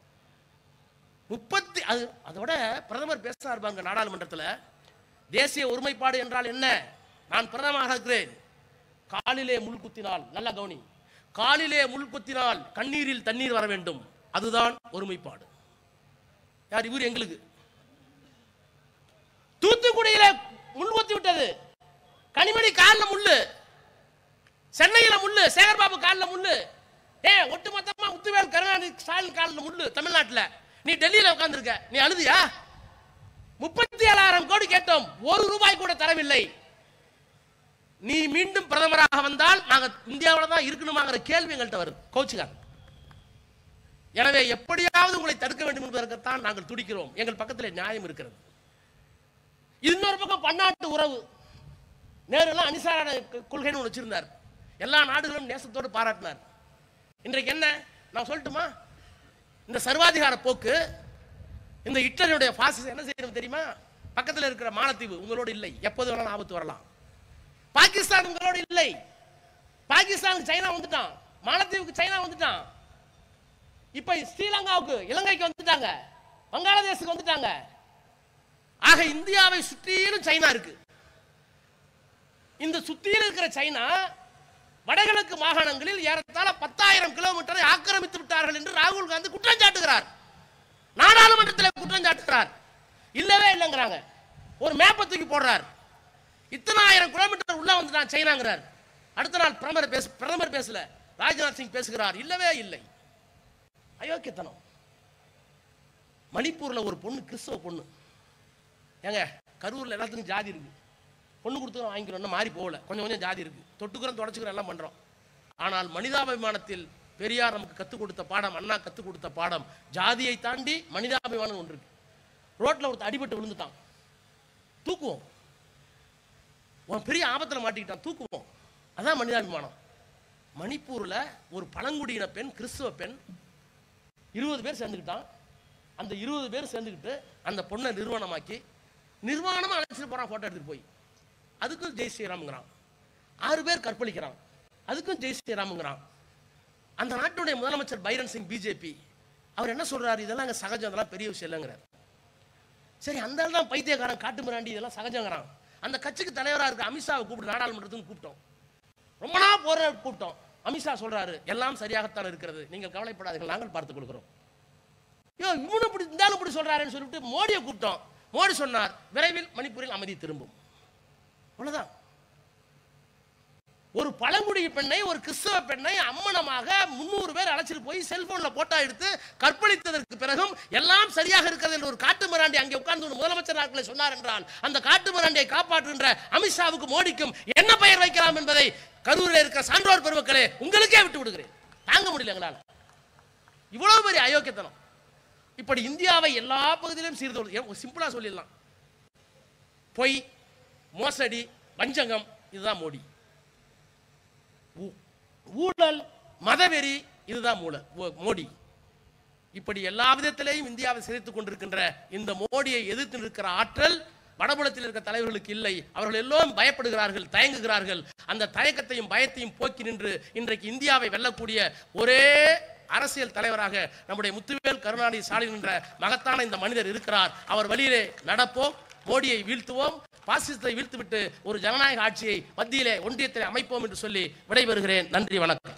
முப்பத்தி அது அதோட பிரதமர் பேசுறாரு இருப்பாங்க நாடாளுமன்றத்தில் தேசிய ஒருமைப்பாடு என்றால் என்ன நான் பிரதமராக இருக்கிறேன் காலிலே முள் குத்தினால் நல்ல கவனி காலிலே முள் குத்தினால் கண்ணீரில் தண்ணீர் வர வேண்டும் அதுதான் ஒருமைப்பாடு யார் இவர் எங்களுக்கு தூத்துக்குடியில முள் குத்தி விட்டது கனிமணி காலில் முள்ளு சென்னையில முள்ளு சேகர்பாபு காலில் முள்ளு ஏ ஒட்டுமொத்தமா முத்துவேல் கருணாநிதி ஸ்டாலின் காலில் முள்ளு தமிழ்நாட்டுல நீ டெல்லியில உட்கார்ந்திருக்க நீ அழுதியா முப்பத்தி ஏழாயிரம் கோடி கேட்டோம் ஒரு ரூபாய் கூட தரவில்லை நீ மீண்டும் பிரதமராக வந்தால் நாங்க இந்தியாவில் தான் இருக்கணுமாங்கிற கேள்வி எங்கள்கிட்ட வருது கோச்சுக்கார் எனவே எப்படியாவது உங்களை தடுக்க வேண்டும் என்பதற்குத்தான் நாங்கள் துடிக்கிறோம் எங்கள் பக்கத்தில் நியாயம் இருக்கிறது இன்னொரு பக்கம் பன்னாட்டு உறவு நேருலாம் அனிசார கொள்கைன்னு ஒன்று வச்சிருந்தார் எல்லா நாடுகளும் நேசத்தோடு பாராட்டினார் இன்றைக்கு என்ன நான் சொல்லட்டுமா இந்த சர்வாதிகார போக்கு இந்த ஹிட்லருடைய பாசிசம் என்ன செய்யணும் தெரியுமா பக்கத்தில் இருக்கிற மாலத்தீவு உங்களோடு இல்லை எப்போது வேணாலும் ஆபத்து வரலாம் பாகிஸ்தான் உங்களோடு இல்லை பாகிஸ்தானுக்கு சைனா வந்துட்டான் மாலத்தீவுக்கு சைனா வந்துட்டான் இப்ப ஸ்ரீலங்காவுக்கு இலங்கைக்கு வந்துட்டாங்க வங்காளதேசத்துக்கு வந்துட்டாங்க ஆக இந்தியாவை சுற்றிலும் சைனா இருக்கு இந்த சுத்தியில் இருக்கிற சைனா வடகிழக்கு மாகாணங்களில் ஏறத்தாழ பத்தாயிரம் கிலோமீட்டரை ஆக்கிரமித்து விட்டார்கள் என்று ராகுல் காந்தி குற்றம் சாட்டுகிறார் நாடாளுமன்றத்தில் குற்றம் சாட்டுகிறார் இல்லவே இல்லைங்கிறாங்க ஒரு மேப்பை தூக்கி போடுறார் இத்தனாயிரம் கிலோமீட்டர் உள்ள வந்துட்டான் சைனாங்கிறார் அடுத்த நாள் பிரதமர் பேச பிரதமர் பேசல ராஜ்நாத் சிங் பேசுகிறார் இல்லவே இல்லை அயோக்கியத்தனம் மணிப்பூர்ல ஒரு பொண்ணு கிறிஸ்தவ பொண்ணு ஏங்க கரூர்ல எல்லாத்துக்கும் ஜாதி இருக்கு பொண்ணு கொடுத்து வாங்கிக்கிறோம் இன்னும் மாறி போகல கொஞ்சம் கொஞ்சம் ஜாதி இருக்கு தொட்டுக்கிறோம் தொடச்சுக்கிறோம் எல்லாம் பண்றோம் ஆனால் மனிதாபிமானத்தில் பெரியார் நமக்கு கற்றுக் கொடுத்த பாடம் அண்ணா கற்றுக் கொடுத்த பாடம் ஜாதியை தாண்டி மனிதாபிமானம் ஒன்று இருக்கு ரோட்ல ஒருத்தர் அடிபட்டு விழுந்துட்டான் தூக்குவோம் உன் பெரிய ஆபத்துல மாட்டிக்கிட்டான் தூக்குவோம் அதான் மனிதாபிமானம் மணிப்பூர்ல ஒரு பழங்குடியின பெண் கிறிஸ்துவ பெண் இருபது பேர் சேர்ந்துக்கிட்டான் அந்த இருபது பேர் சேர்ந்துக்கிட்டு அந்த பொண்ணை நிர்வாணமாக்கி நிர்வாணமா அழைச்சிட்டு போறான் போட்டோ எடுத்துட்டு போய் அதுக்கும் ஜெய் ஸ்ரீராம்ங்கிறான் ஆறு பேர் கற்பழிக்கிறான் அதுக்கும் ஜெய் ஸ்ரீராம்ங்கிறான் அந்த நாட்டுடைய முதலமைச்சர் பைரன் சிங் பிஜேபி அவர் என்ன சொல்றாரு இதெல்லாம் அங்க சகஜம் அதெல்லாம் பெரிய விஷயம் இல்லைங்கிறார் சரி அந்த ஆள் தான் பைத்தியக்காரன் காட்டு மிராண்டி இதெல்லாம் சகஜங்கிறான் அந்த கட்சிக்கு தலைவராக இருக்க அமித்ஷாவை கூப்பிட்டு நாடாளுமன்றத்துக்கு கூப்பிட்டோம் ரொம்ப நாள் போற கூப்பிட்டோம் அமித்ஷா சொல்றாரு எல்லாம் சரியாகத்தான் இருக்கிறது நீங்கள் கவலைப்படாதீர்கள் நாங்கள் பார்த்துக் கொடுக்கிறோம் ஐயோ இவனு இப்படி இருந்தாலும் இப்படி சொல்றாருன்னு சொல்லிட்டு மோடியை கூப்பிட்டோம் மோடி சொன்னார் விரைவில் மணிப்பூரில் அமைதி திரும்பும் அவ்வளவுதான் ஒரு பழங்குடி பெண்ணை ஒரு கிறிஸ்தவ பெண்ணை அம்மனமாக முன்னூறு பேர் அழைச்சிட்டு போய் செல்போன்ல போட்டோ எடுத்து கற்பழித்ததற்கு பிறகும் எல்லாம் சரியாக இருக்கிறது என்று ஒரு காட்டு மிராண்டி அங்கே உட்கார்ந்து ஒரு முதலமைச்சர் நாட்களை சொன்னார் என்றால் அந்த காட்டு மிராண்டியை காப்பாற்றுகின்ற அமித்ஷாவுக்கு மோடிக்கும் என்ன பெயர் வைக்கலாம் என்பதை கரூரில் இருக்கிற சான்றோர் பெருமக்களே உங்களுக்கே விட்டு விடுகிறேன் தாங்க முடியல எங்களால் இவ்வளவு பெரிய அயோக்கியத்தனம் இப்படி இந்தியாவை எல்லா பகுதியிலும் சீர்தோடு சிம்பிளா சொல்லிடலாம் பொய் மோசடி வஞ்சகம் இதுதான் மோடி ஊ- ஊழல் மதவெறி இதுதான் மூல மோ- மோடி இப்படி எல்லா விதத்திலேயும் இந்தியாவை சிதைத்துக் கொண்டிருக்கின்ற இந்த மோடியை எதிர்த்து நிற்கிற ஆற்றல் வடபுலத்தில் இருக்கிற தலைவர்களுக்கு இல்லை அவர்கள் எல்லோரும் பயப்படுகிறார்கள் தயங்குகிறார்கள் அந்த தயக்கத்தையும் பயத்தையும் போக்கி நின்று இன்றைக்கு இந்தியாவை வெல்லக்கூடிய ஒரே அரசியல் தலைவராக நம்முடைய முத்துவேல் கருணாநிதி ஸ்டாலின் என்ற மகத்தான இந்த மனிதர் இருக்கிறார் அவர் வழியிலே நடப்போம் மோடியை வீழ்த்துவோம் பாசிசத்தை வீழ்த்துவிட்டு ஒரு ஜனநாயக ஆட்சியை மத்தியிலே ஒன்றியத்திலே அமைப்போம் என்று சொல்லி விடைபெறுகிறேன் நன்றி வணக்கம்